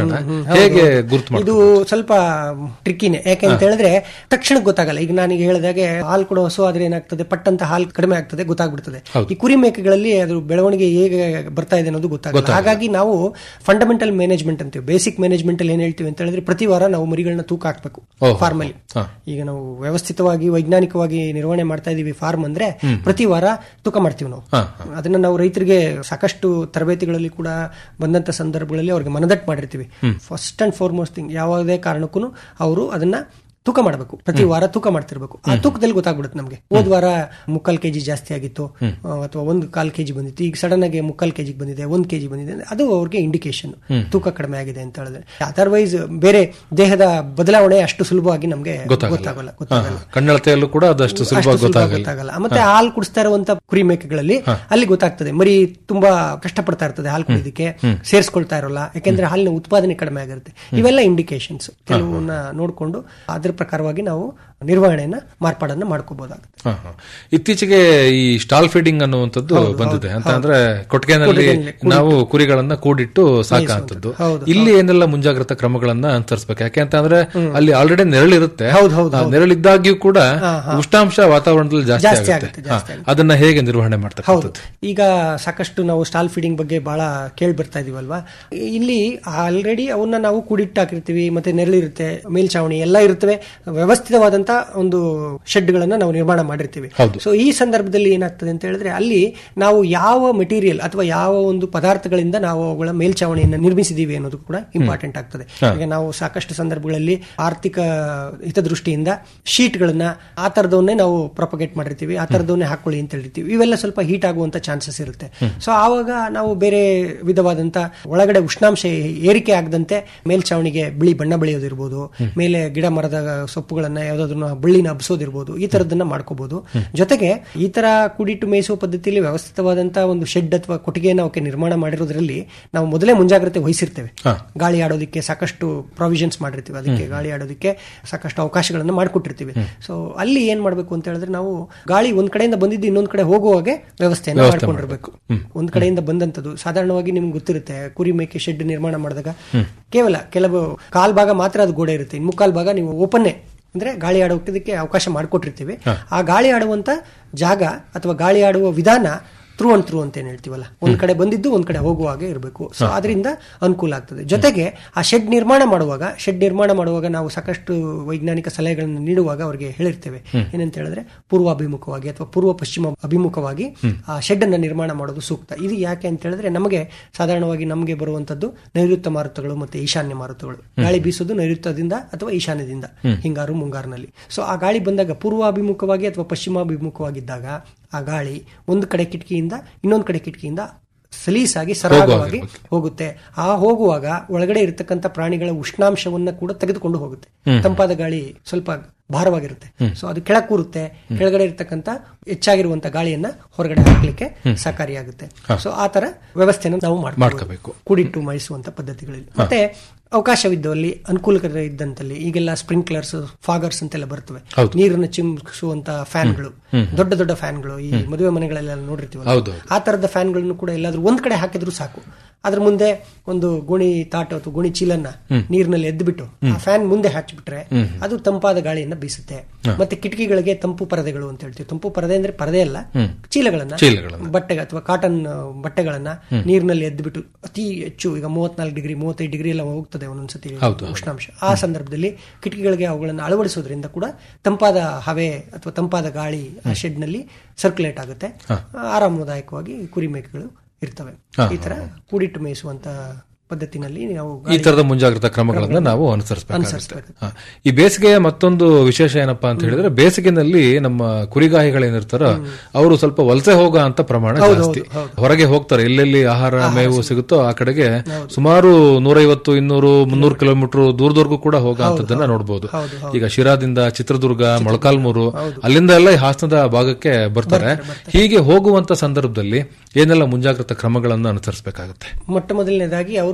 ಲಕ್ಷಣ ಹ್ಮ್, ಹ್ಮ್, ಹೌದು, ಹೇಗೆ ಹೌದು. ಗುರುತು ಮಾಡಿ ಇದು ಸ್ವಲ್ಪ ಟ್ರಿಕ್ಕಿನೇ ಯಾಕೆ ಅಂತ ಹೇಳಿದ್ರೆ ತಕ್ಷಣಕ್ಕೆ ಗೊತ್ತಾಗಲ್ಲ ಈಗ ನಾನು ಹೇಳಿದಾಗೆ ಹಾಲು ಕೊಡೋ ಹಸು ಆದ್ರೆ ಏನಾಗ್ತದೆ ಪಟ್ಟಂತ ಹಾಲು ಕಡಿಮೆ ಆಗ್ತದೆ ಗೊತ್ತಾಗ್ಬಿಡ್ತದೆ ಹೌದು. ಈ ಕುರಿ ಮೇಕೆಗಳಲ್ಲಿ ಅದು ಬೆಳವಣಿಗೆ ಹೇಗೆ ಬರ್ತಾ ಇದೆ ಅನ್ನೋದು ಗೊತ್ತಾಗಲ್ಲ ಗೊತ್ತಾಗಲ್ಲ. ಹಾಗಾಗಿ ನಾವು ಫಂಡಮೆಂಟಲ್ ಮ್ಯಾನೇಜ್ಮೆಂಟ್ ಅಂತೀವಿ ಬೇಸಿಕ್ ಮ್ಯಾನೇಜ್ಮೆಂಟ್ ಅಲ್ಲಿ ಏನ್ ಹೇಳ್ತೀವಿ ಅಂತ ಹೇಳಿದ್ರೆ ಪ್ರತಿ ವಾರ ನಾವು ಮರಿಗಳನ್ನ ತೂಕ ಹಾಕ್ಬೇಕು ಓಹೋ. ಫಾರ್ಮ್ ಅಲ್ಲಿ ಹಾ. ಈಗ ನಾವು ವ್ಯವಸ್ಥಿತವಾಗಿ ವೈಜ್ಞಾನಿಕವಾಗಿ ನಿರ್ವಹಣೆ ಮಾಡ್ತಾ ಇದೀವಿ ಫಾರ್ಮ್ ಅಂದ್ರೆ ಹ್ಮ್. ಪ್ರತಿ ವಾರ ತೂಕ ಮಾಡ್ತೀವಿ ನಾವು ಹಾ, ಅದನ್ನ ನಾವು ರೈತರಿಗೆ ಸಾಕಷ್ಟು ತರಬೇತಿಗಳಲ್ಲಿ ಕೂಡ ಬಂದಂತ ಸಂದರ್ಭಗಳಲ್ಲಿ ಅವ್ರಿಗೆ ಮನದಟ್ಟು ಮಾಡಿರ್ತೀವಿ ಹ್ಮ್. ಫಸ್ಟ್ ಅಂಡ್ ಫಾರ್ಮೋಸ್ಟ್ ಥಿಂಗ್ ಯಾವುದೇ ಕಾರಣಕ್ಕೂ ಅವರು ಅದನ್ನ ತೂಕ ಮಾಡಬೇಕು ಪ್ರತಿ ವಾರ ತೂಕ ಮಾಡ್ತಿರ್ಬೇಕು ಆ ತೂಕದಲ್ಲಿ ಗೊತ್ತಾಗ್ಬಿಡುತ್ತೆ ನಮಗೆ ಹೋದ್ ವಾರ ಮುಕ್ಕಾಲ್ ಕೆಜಿ ಜಾಸ್ತಿ ಆಗಿತ್ತು ಹ್ಮ್. ಆ, ಅಥವಾ ಒಂದು ಕಾಲ್ ಕೆಜಿ ಬಂದಿತ್ತು ಈಗ ಸಡನ್ ಆಗಿ ಮುಕ್ಕಾಲ್ ಕೆಜಿಗೆ ಬಂದಿದೆ ಒಂದ್ ಕೆಜಿ ಬಂದಿದೆ ಅಂದ್ರೆ ಅದು ಅವ್ರಿಗೆ ಇಂಡಿಕೇಶನ್ ಹ್ಮ್. ತೂಕ ಕಡಿಮೆ ಆಗಿದೆ ಅಂತ ಹೇಳಿದ್ರೆ ಅದರ್ವೈಸ್ ಬೇರೆ ದೇಹದ ಬದಲಾವಣೆ ಅಷ್ಟು ಸುಲಭವಾಗಿ ನಮಗೆ ಗೊತ್ತಾಗಲ್ಲ ಗೊತ್ತಾಗಲ್ಲ ಹಾ, ಗೊತ್ತಾಗಲ್ಲ ಕಣ್ಣಳತೆಯಲ್ಲೂ ಕೂಡ ಅದಷ್ಟು ಅಷ್ಟು ಸುಲಭವಾಗಿ ಸುಲಭ ಗೊತ್ತಾಗಲ್ಲ ಗೊತ್ತಾಗಲ್ಲ ಮತ್ತೆ ಹಾಲು ಕುಡಿಸ್ತಾ ಇರುವಂತ ಕುರಿ ಮೇಕೆಗಳಲ್ಲಿ ಹಾ. ಅಲ್ಲಿ ಗೊತ್ತಾಗ್ತದೆ ಮರಿ ತುಂಬಾ ಕಷ್ಟಪಡ್ತಾ ಇರ್ತದೆ ಹಾಲು ಕುಡಿಯೋದಕ್ಕೆ ಹ್ಮ್. ಸೇರಿಸ್ಕೊಳ್ತಾ ಇರೋಲ್ಲ ಯಾಕೆಂದ್ರೆ ಹಾಲಿನ ಉತ್ಪಾದನೆ ಕಡಿಮೆ ಆಗಿರುತ್ತೆ ಇವೆಲ್ಲ ಇಂಡಿಕೇಶನ್ಸ್ ಕೆಲವನ್ನ ನೋಡಿಕೊಂಡು ಅದ್ರ ಪ್ರಕಾರವಾಗಿ ನಾವು ನಿರ್ವಹಣೆಯನ್ನ ಮಾರ್ಪಾಡನ್ನ ಮಾಡ್ಕೋಬಹುದಾಗುತ್ತೆ ಹಾ, ಹಾ. ಇತ್ತೀಚೆಗೆ ಈ ಸ್ಟಾಲ್ ಫೀಡಿಂಗ್ ಅನ್ನುವಂಥದ್ದು ಹೌದು, ಬಂದಿದೆ ಹೌದು, ಅಂತ ಅಂದ್ರೆ ಕೊಟ್ಟಿಗೆನಲ್ಲಿ ಕೊಟ್ಟಿಗೆನಲ್ಲಿ ಕೂಡಿಟ್ಟು. ನಾವು ಕುರಿಗಳನ್ನ ಕೂಡಿಟ್ಟು ಸಾಕಂತದ್ದು ಹೌದು, ಇಲ್ಲಿ ಏನೆಲ್ಲ ಮುಂಜಾಗ್ರತಾ ಕ್ರಮಗಳನ್ನ ಅನುಸರಿಸಬೇಕು ಯಾಕೆ ಅಂತ ಅಂದ್ರೆ ಅಲ್ಲಿ ಆಲ್ರೆಡಿ ನೆರಳಿರುತ್ತೆ ಆ ನೆರಳಿದ್ದಾಗ್ಯೂ ಕೂಡ ಉಷ್ಣಾಂಶ ವಾತಾವರಣದಲ್ಲಿ ಜಾಸ್ತಿ ಜಾಸ್ತಿ ಆಗುತ್ತೆ ಆಗುತ್ತೆ, ಹಾ, ಅದನ್ನ ಹೇಗೆ ನಿರ್ವಹಣೆ ಮಾಡ್ತಾರೆ ಹೌದು ಈಗ ಸಾಕಷ್ಟು ನಾವು ಸ್ಟಾಲ್ ಫೀಡಿಂಗ್ ಬಗ್ಗೆ ಬಹಳ ಕೇಳಿ ಬರ್ತಾ ಇದೀವಲ್ವಾ ಇಲ್ಲಿ ಆಲ್ರೆಡಿ ಅವನ್ನ ನಾವು ಕೂಡಿಟ್ಟು ಹಾಕಿರ್ತೀವಿ ಮತ್ತೆ ನೆರಳಿರುತ್ತೆ ಮೇಲ್ಛಾವಣಿ ಎಲ್ಲ ಇರುತ್ತವೆ ವ್ಯವಸ್ಥಿತವಾದಂತ ಒಂದು ಶೆಡ್ ಗಳನ್ನ ನಾವು ನಿರ್ಮಾಣ ಮಾಡಿರ್ತೀವಿ ಹೌದು. ಸೊ ಈ ಸಂದರ್ಭದಲ್ಲಿ ಏನಾಗ್ತದೆ ಅಂತ ಹೇಳಿದ್ರೆ ಅಲ್ಲಿ ನಾವು ಯಾವ ಮೆಟೀರಿಯಲ್ ಅಥವಾ ಯಾವ ಒಂದು ಪದಾರ್ಥಗಳಿಂದ ನಾವು ಅವುಗಳ ಮೇಲ್ಛಾವಣಿಯನ್ನು ನಿರ್ಮಿಸಿದೀವಿ ಅನ್ನೋದು ಕೂಡ ಇಂಪಾರ್ಟೆಂಟ್ ಆಗ್ತದೆ ಹಾ. ಈಗ ನಾವು ಸಾಕಷ್ಟು ಸಂದರ್ಭಗಳಲ್ಲಿ ಆರ್ಥಿಕ ಹಿತದೃಷ್ಟಿಯಿಂದ ಶೀಟ್ಗಳನ್ನ ಆ ತರದವನ್ನೇ ನಾವು ಪ್ರೊಪಗೇಟ್ ಮಾಡಿರ್ತೀವಿ ಆ ತರದವನ್ನೇ ಹಾಕೊಳ್ಳಿ ಅಂತ ಹೇಳಿರ್ತೀವಿ ಇವೆಲ್ಲ ಸ್ವಲ್ಪ ಹೀಟ್ ಆಗುವಂತ ಚಾನ್ಸಸ್ ಇರುತ್ತೆ ಸೊ ಆವಾಗ ನಾವು ಬೇರೆ ವಿಧವಾದಂತ ಒಳಗಡೆ ಉಷ್ಣಾಂಶ ಏರಿಕೆ ಆಗದಂತೆ ಮೇಲ್ಛಾವಣಿಗೆ ಬಿಳಿ ಬಣ್ಣ ಬೆಳೆಯೋದಿರ್ಬೋದು ಮೇಲೆ ಗಿಡ ಮರದ ಸೊಪ್ಪುಗಳನ್ನ ಯಾವ್ದಾದ್ರು ಬಳ್ಳಿನ ಹಬ್ಸೋದಿರ್ಬೋದು ಈ ತರದನ್ನ ಮಾಡ್ಕೋಬಹುದು ಜೊತೆಗೆ ಈ ತರ ಕೂಡಿಟ್ಟು ಮೇಯಿಸುವ ಪದ್ಧತಿಯಲ್ಲಿ ವ್ಯವಸ್ಥಿತವಾದಂತಹ ಒಂದು ಶೆಡ್ ಅಥವಾ ಕೊಟ್ಟಿಗೆಯನ್ನು ಅವಕ್ಕೆ ನಿರ್ಮಾಣ ಮಾಡಿರೋದ್ರಲ್ಲಿ ನಾವು ಮೊದಲೇ ಮುಂಜಾಗ್ರತೆ ವಹಿಸಿರ್ತೇವೆ ಹಾ. ಗಾಳಿ ಆಡೋದಕ್ಕೆ ಸಾಕಷ್ಟು ಪ್ರಾವಿಷನ್ಸ್ ಮಾಡಿರ್ತೀವಿ ಅದಕ್ಕೆ ಗಾಳಿ ಆಡೋದಕ್ಕೆ ಸಾಕಷ್ಟು ಅವಕಾಶಗಳನ್ನು ಮಾಡಿಕೊಟ್ಟಿರ್ತೀವಿ ಸೊ ಅಲ್ಲಿ ಏನ್ ಮಾಡ್ಬೇಕು ಅಂತ ಹೇಳಿದ್ರೆ ನಾವು ಗಾಳಿ ಒಂದ್ ಕಡೆಯಿಂದ ಬಂದಿದ್ದು ಇನ್ನೊಂದ್ ಕಡೆ ಹೋಗುವಾಗೆ ವ್ಯವಸ್ಥೆಯನ್ನು ವ್ಯವಸ್ಥೆ ಮಾಡ್ಕೊಂಡಿರ್ಬೇಕು ಒಂದ್ ಕಡೆಯಿಂದ ಬಂದಂತದ್ದು ಸಾಧಾರಣವಾಗಿ ನಿಮ್ಗೆ ಗೊತ್ತಿರುತ್ತೆ ಕುರಿ ಮೇಕೆ ಶೆಡ್ ನಿರ್ಮಾಣ ಮಾಡಿದಾಗ ಕೇವಲ ಕೆಲವು ಕಾಲ್ ಭಾಗ ಮಾತ್ರ ಅದು ಗೋಡೆ ಇರುತ್ತೆ ಇನ್ನು ಮುಕ್ಕಾಲ್ ಭಾಗ ನೀವು ಓಪನ್ನೇ ಅಂದ್ರೆ ಗಾಳಿ ಆಡೋದಕ್ಕೆ ಅವಕಾಶ ಮಾಡಿಕೊಟ್ಟಿರ್ತೀವಿ ಆ ಗಾಳಿ ಆಡುವಂತ ಜಾಗ ಅಥವಾ ಗಾಳಿ ಆಡುವ ವಿಧಾನ ಥ್ರೂ ಅಂಡ್ ಥ್ರೂ ಅಂತ ಏನ್ ಹೇಳ್ತೀವಲ್ಲ ಒಂದ್ ಕಡೆ ಬಂದಿದ್ದು ಒಂದ್ ಕಡೆ ಹೋಗುವ ಹಾಗೆ ಇರಬೇಕು ಸೊ ಅದರಿಂದ ಅನುಕೂಲ ಆಗ್ತದೆ ಜೊತೆಗೆ ಆ ಶೆಡ್ ನಿರ್ಮಾಣ ಮಾಡುವಾಗ ಶೆಡ್ ನಿರ್ಮಾಣ ಮಾಡುವಾಗ ನಾವು ಸಾಕಷ್ಟು ವೈಜ್ಞಾನಿಕ ಸಲಹೆಗಳನ್ನು ನೀಡುವಾಗ ಅವರಿಗೆ ಹೇಳಿರ್ತೇವೆ ಏನಂತ ಹೇಳಿದ್ರೆ ಪೂರ್ವಾಭಿಮುಖವಾಗಿ ಅಥವಾ ಪೂರ್ವ ಪಶ್ಚಿಮ ಅಭಿಮುಖವಾಗಿ ಆ ಶೆಡ್ ಅನ್ನ ನಿರ್ಮಾಣ ಮಾಡೋದು ಸೂಕ್ತ ಇದು ಯಾಕೆ ಅಂತ ಹೇಳಿದ್ರೆ ನಮಗೆ ಸಾಧಾರಣವಾಗಿ ನಮಗೆ ಬರುವಂತದ್ದು ನೈಋತ್ಯ ಮಾರುತಗಳು ಮತ್ತೆ ಈಶಾನ್ಯ ಮಾರುತಗಳು ಗಾಳಿ ಬೀಸೋದು ನೈಋತ್ಯದಿಂದ ಅಥವಾ ಈಶಾನ್ಯದಿಂದ ಹಿಂಗಾರು ಮುಂಗಾರಿನಲ್ಲಿ ಸೊ ಆ ಗಾಳಿ ಬಂದಾಗ ಪೂರ್ವಾಭಿಮುಖವಾಗಿ ಅಥವಾ ಪಶ್ಚಿಮಾಭಿಮುಖವಾಗಿದ್ದಾಗ ಆ ಗಾಳಿ ಒಂದು ಕಡೆ ಕಿಟಕಿಯಿಂದ ಇನ್ನೊಂದು ಕಡೆ ಕಿಟಕಿಯಿಂದ ಸಲೀಸಾಗಿ ಸರಾಗವಾಗಿ ಹೋಗುತ್ತೆ ಆ ಹೋಗುವಾಗ ಒಳಗಡೆ ಇರತಕ್ಕಂತ ಪ್ರಾಣಿಗಳ ಉಷ್ಣಾಂಶವನ್ನ ಕೂಡ ತೆಗೆದುಕೊಂಡು ಹೋಗುತ್ತೆ ಹ್ಮ್. ತಂಪಾದ ಗಾಳಿ ಸ್ವಲ್ಪ ಭಾರವಾಗಿರುತ್ತೆ ಸೊ ಅದು ಕೆಳಗೆ ಕೂರುತ್ತೆ ಕೆಳಗಡೆ ಇರತಕ್ಕಂತ ಹೆಚ್ಚಾಗಿರುವಂತ ಗಾಳಿಯನ್ನ ಹೊರಗಡೆ ಹಾಕ್ಲಿಕ್ಕೆ ಸಹಕಾರಿಯಾಗುತ್ತೆ ಸೊ ಆ ತರ ವ್ಯವಸ್ಥೆನ ನಾವು ಮಾಡ್ಕೋಬೇಕು ಕೂಡಿಟ್ಟು ಮೈಸುವಂತ ಪದ್ಧತಿಗಳಲ್ಲಿ ಮತ್ತೆ ಅವಕಾಶವಿದ್ದವಲ್ಲಿ ಅನುಕೂಲಕರ ಇದ್ದಂತಲ್ಲಿ ಈಗೆಲ್ಲ ಸ್ಪ್ರಿಂಕ್ಲರ್ಸ್ ಫಾಗರ್ಸ್ ಅಂತೆಲ್ಲ ಬರ್ತವೆ ಹೌದು. ನೀರನ್ನು ಚಿಮ್ಮಿಸುವಂತ ಫ್ಯಾನ್ಗಳು ಹ್ಮ್. ದೊಡ್ಡ ದೊಡ್ಡ ಫ್ಯಾನ್ಗಳು ಈ ಮದುವೆ ಮನೆಗಳೆಲ್ಲ ನೋಡಿರ್ತೀವಲ್ಲ ಹೌದು. ಆ ತರದ ಫ್ಯಾನ್ಗಳನ್ನು ಕೂಡ ಎಲ್ಲಾದ್ರೂ ಒಂದ್ ಕಡೆ ಹಾಕಿದ್ರು ಸಾಕು ಅದ್ರ ಮುಂದೆ ಒಂದು ಗೋಣಿ ತಾಟ ಅಥವಾ ಗೋಣಿ ಚೀಲನ್ನ ಹ್ಮ್. ನೀರಿನಲ್ಲಿ ಎದ್ದುಬಿಟ್ಟು ಆ ಫ್ಯಾನ್ ಮುಂದೆ ಹಚ್ಚಿಬಿಟ್ರೆ ಹ್ಮ್. ಅದು ತಂಪಾದ ಗಾಳಿಯನ್ನ ಬೀಸುತ್ತೆ ಹ. ಮತ್ತೆ ಕಿಟಕಿಗಳಿಗೆ ತಂಪು ಪರದೆಗಳು ಅಂತ ಹೇಳ್ತೀವಿ ತಂಪು ಪರದೆ ಅಂದ್ರೆ ಪರದೆ ಅಲ್ಲ ಹ್ಮ್. ಚೀಲಗಳನ್ನ ಚೀಲಗಳನ್ನ. ಬಟ್ಟೆ ಅಥವಾ ಕಾಟನ್ ಬಟ್ಟೆಗಳನ್ನ ಹ್ಮ್. ನೀರಿನಲ್ಲಿ ಎದ್ದುಬಿಟ್ಟು ಅತಿ ಹೆಚ್ಚು ಈಗ ಮೂವತ್ನಾಲ್ಕು ಡಿಗ್ರಿ ಮೂವತ್ತೈದು ಡಿಗ್ರಿ ಎಲ್ಲ ಹೋಗ್ತದೆ ಒಂದೊಂದ್ಸತಿ ಹೌದು, ಹೌದು. ಉಷ್ಣಾಂಶ ಆ ಸಂದರ್ಭದಲ್ಲಿ ಕಿಟಕಿಗಳಿಗೆ ಅವುಗಳನ್ನು ಅಳವಡಿಸೋದ್ರಿಂದ ಕೂಡ ತಂಪಾದ ಹವೆ ಅಥವಾ ತಂಪಾದ ಗಾಳಿ ಆ ಶೆಡ್ ನಲ್ಲಿ ಸರ್ಕ್ಯುಲೇಟ್ ಆಗುತ್ತೆ ಹ. ಆರಾಮದಾಯಕವಾಗಿ ಕುರಿ ಮೇಕೆಗಳು ಇರ್ತವೆ ಹ, ಈ ತರ ಕೂಡಿಟ್ಟು ಮೇಯಿಸುವಂತ ಪದ್ಧತಿನಲ್ಲಿ ನಾವು ಈ ಗಾಳಿ- ತರದ ಮುಂಜಾಗ್ರತಾ ಕ್ರಮಗಳನ್ನ ನಾವು ಅನುಸರಿಸಬೇಕಾಗುತ್ತೆ ಅನುಸರಿಸ್ಬೇಕು. ಹಾ. ಈ ಬೇಸಿಗೆಯ ಮತ್ತೊಂದು ವಿಶೇಷ ಏನಪ್ಪಾ ಅಂತ ಹೇಳಿದ್ರೆ ಬೇಸಿಗೆನಲ್ಲಿ ನಮ್ಮ ಕುರಿಗಾಹಿಗಳೇನಿರ್ತಾರೋ ಅವರು ಸ್ವಲ್ಪ ವಲಸೆ ಹೋಗೋ ಅಂತ ಪ್ರಮಾಣ ಹೌದು, ಜಾಸ್ತಿ ಹೌದು, ಹೌದು. ಹೊರಗೆ ಹೋಗ್ತಾರೆ ಎಲ್ಲೆಲ್ಲಿ ಆಹಾರ ಮೇವು ಸಿಗುತ್ತೋ ಆ ಕಡೆಗೆ ಸುಮಾರು ನೂರೈವತ್ತು ಇನ್ನೂರು ಮುನ್ನೂರು ಕಿಲೋಮೀಟರ್ ದೂರದವರೆಗೂ ಕೂಡ ಹೋಗೋ ಅಂತದನ್ನ ನೋಡಬಹುದು ಹೌದು, ಹೌದು. ಈಗ ಶಿರಾದಿಂದ ಚಿತ್ರದುರ್ಗ ಮೊಳಕಾಲ್ಮೂರು ಅಲ್ಲಿಂದ ಎಲ್ಲ ಈ ಹಾಸನದ ಭಾಗಕ್ಕೆ ಬರ್ತಾರೆ ಹೀಗೆ ಹೋಗುವಂತ ಸಂದರ್ಭದಲ್ಲಿ ಏನೆಲ್ಲ ಮುಂಜಾಗ್ರತಾ ಕ್ರಮಗಳನ್ನು ಅನುಸರಿಸಬೇಕಾಗುತ್ತೆ ಮೊಟ್ಟ ಮೊದಲನೇದಾಗಿ ಅವರು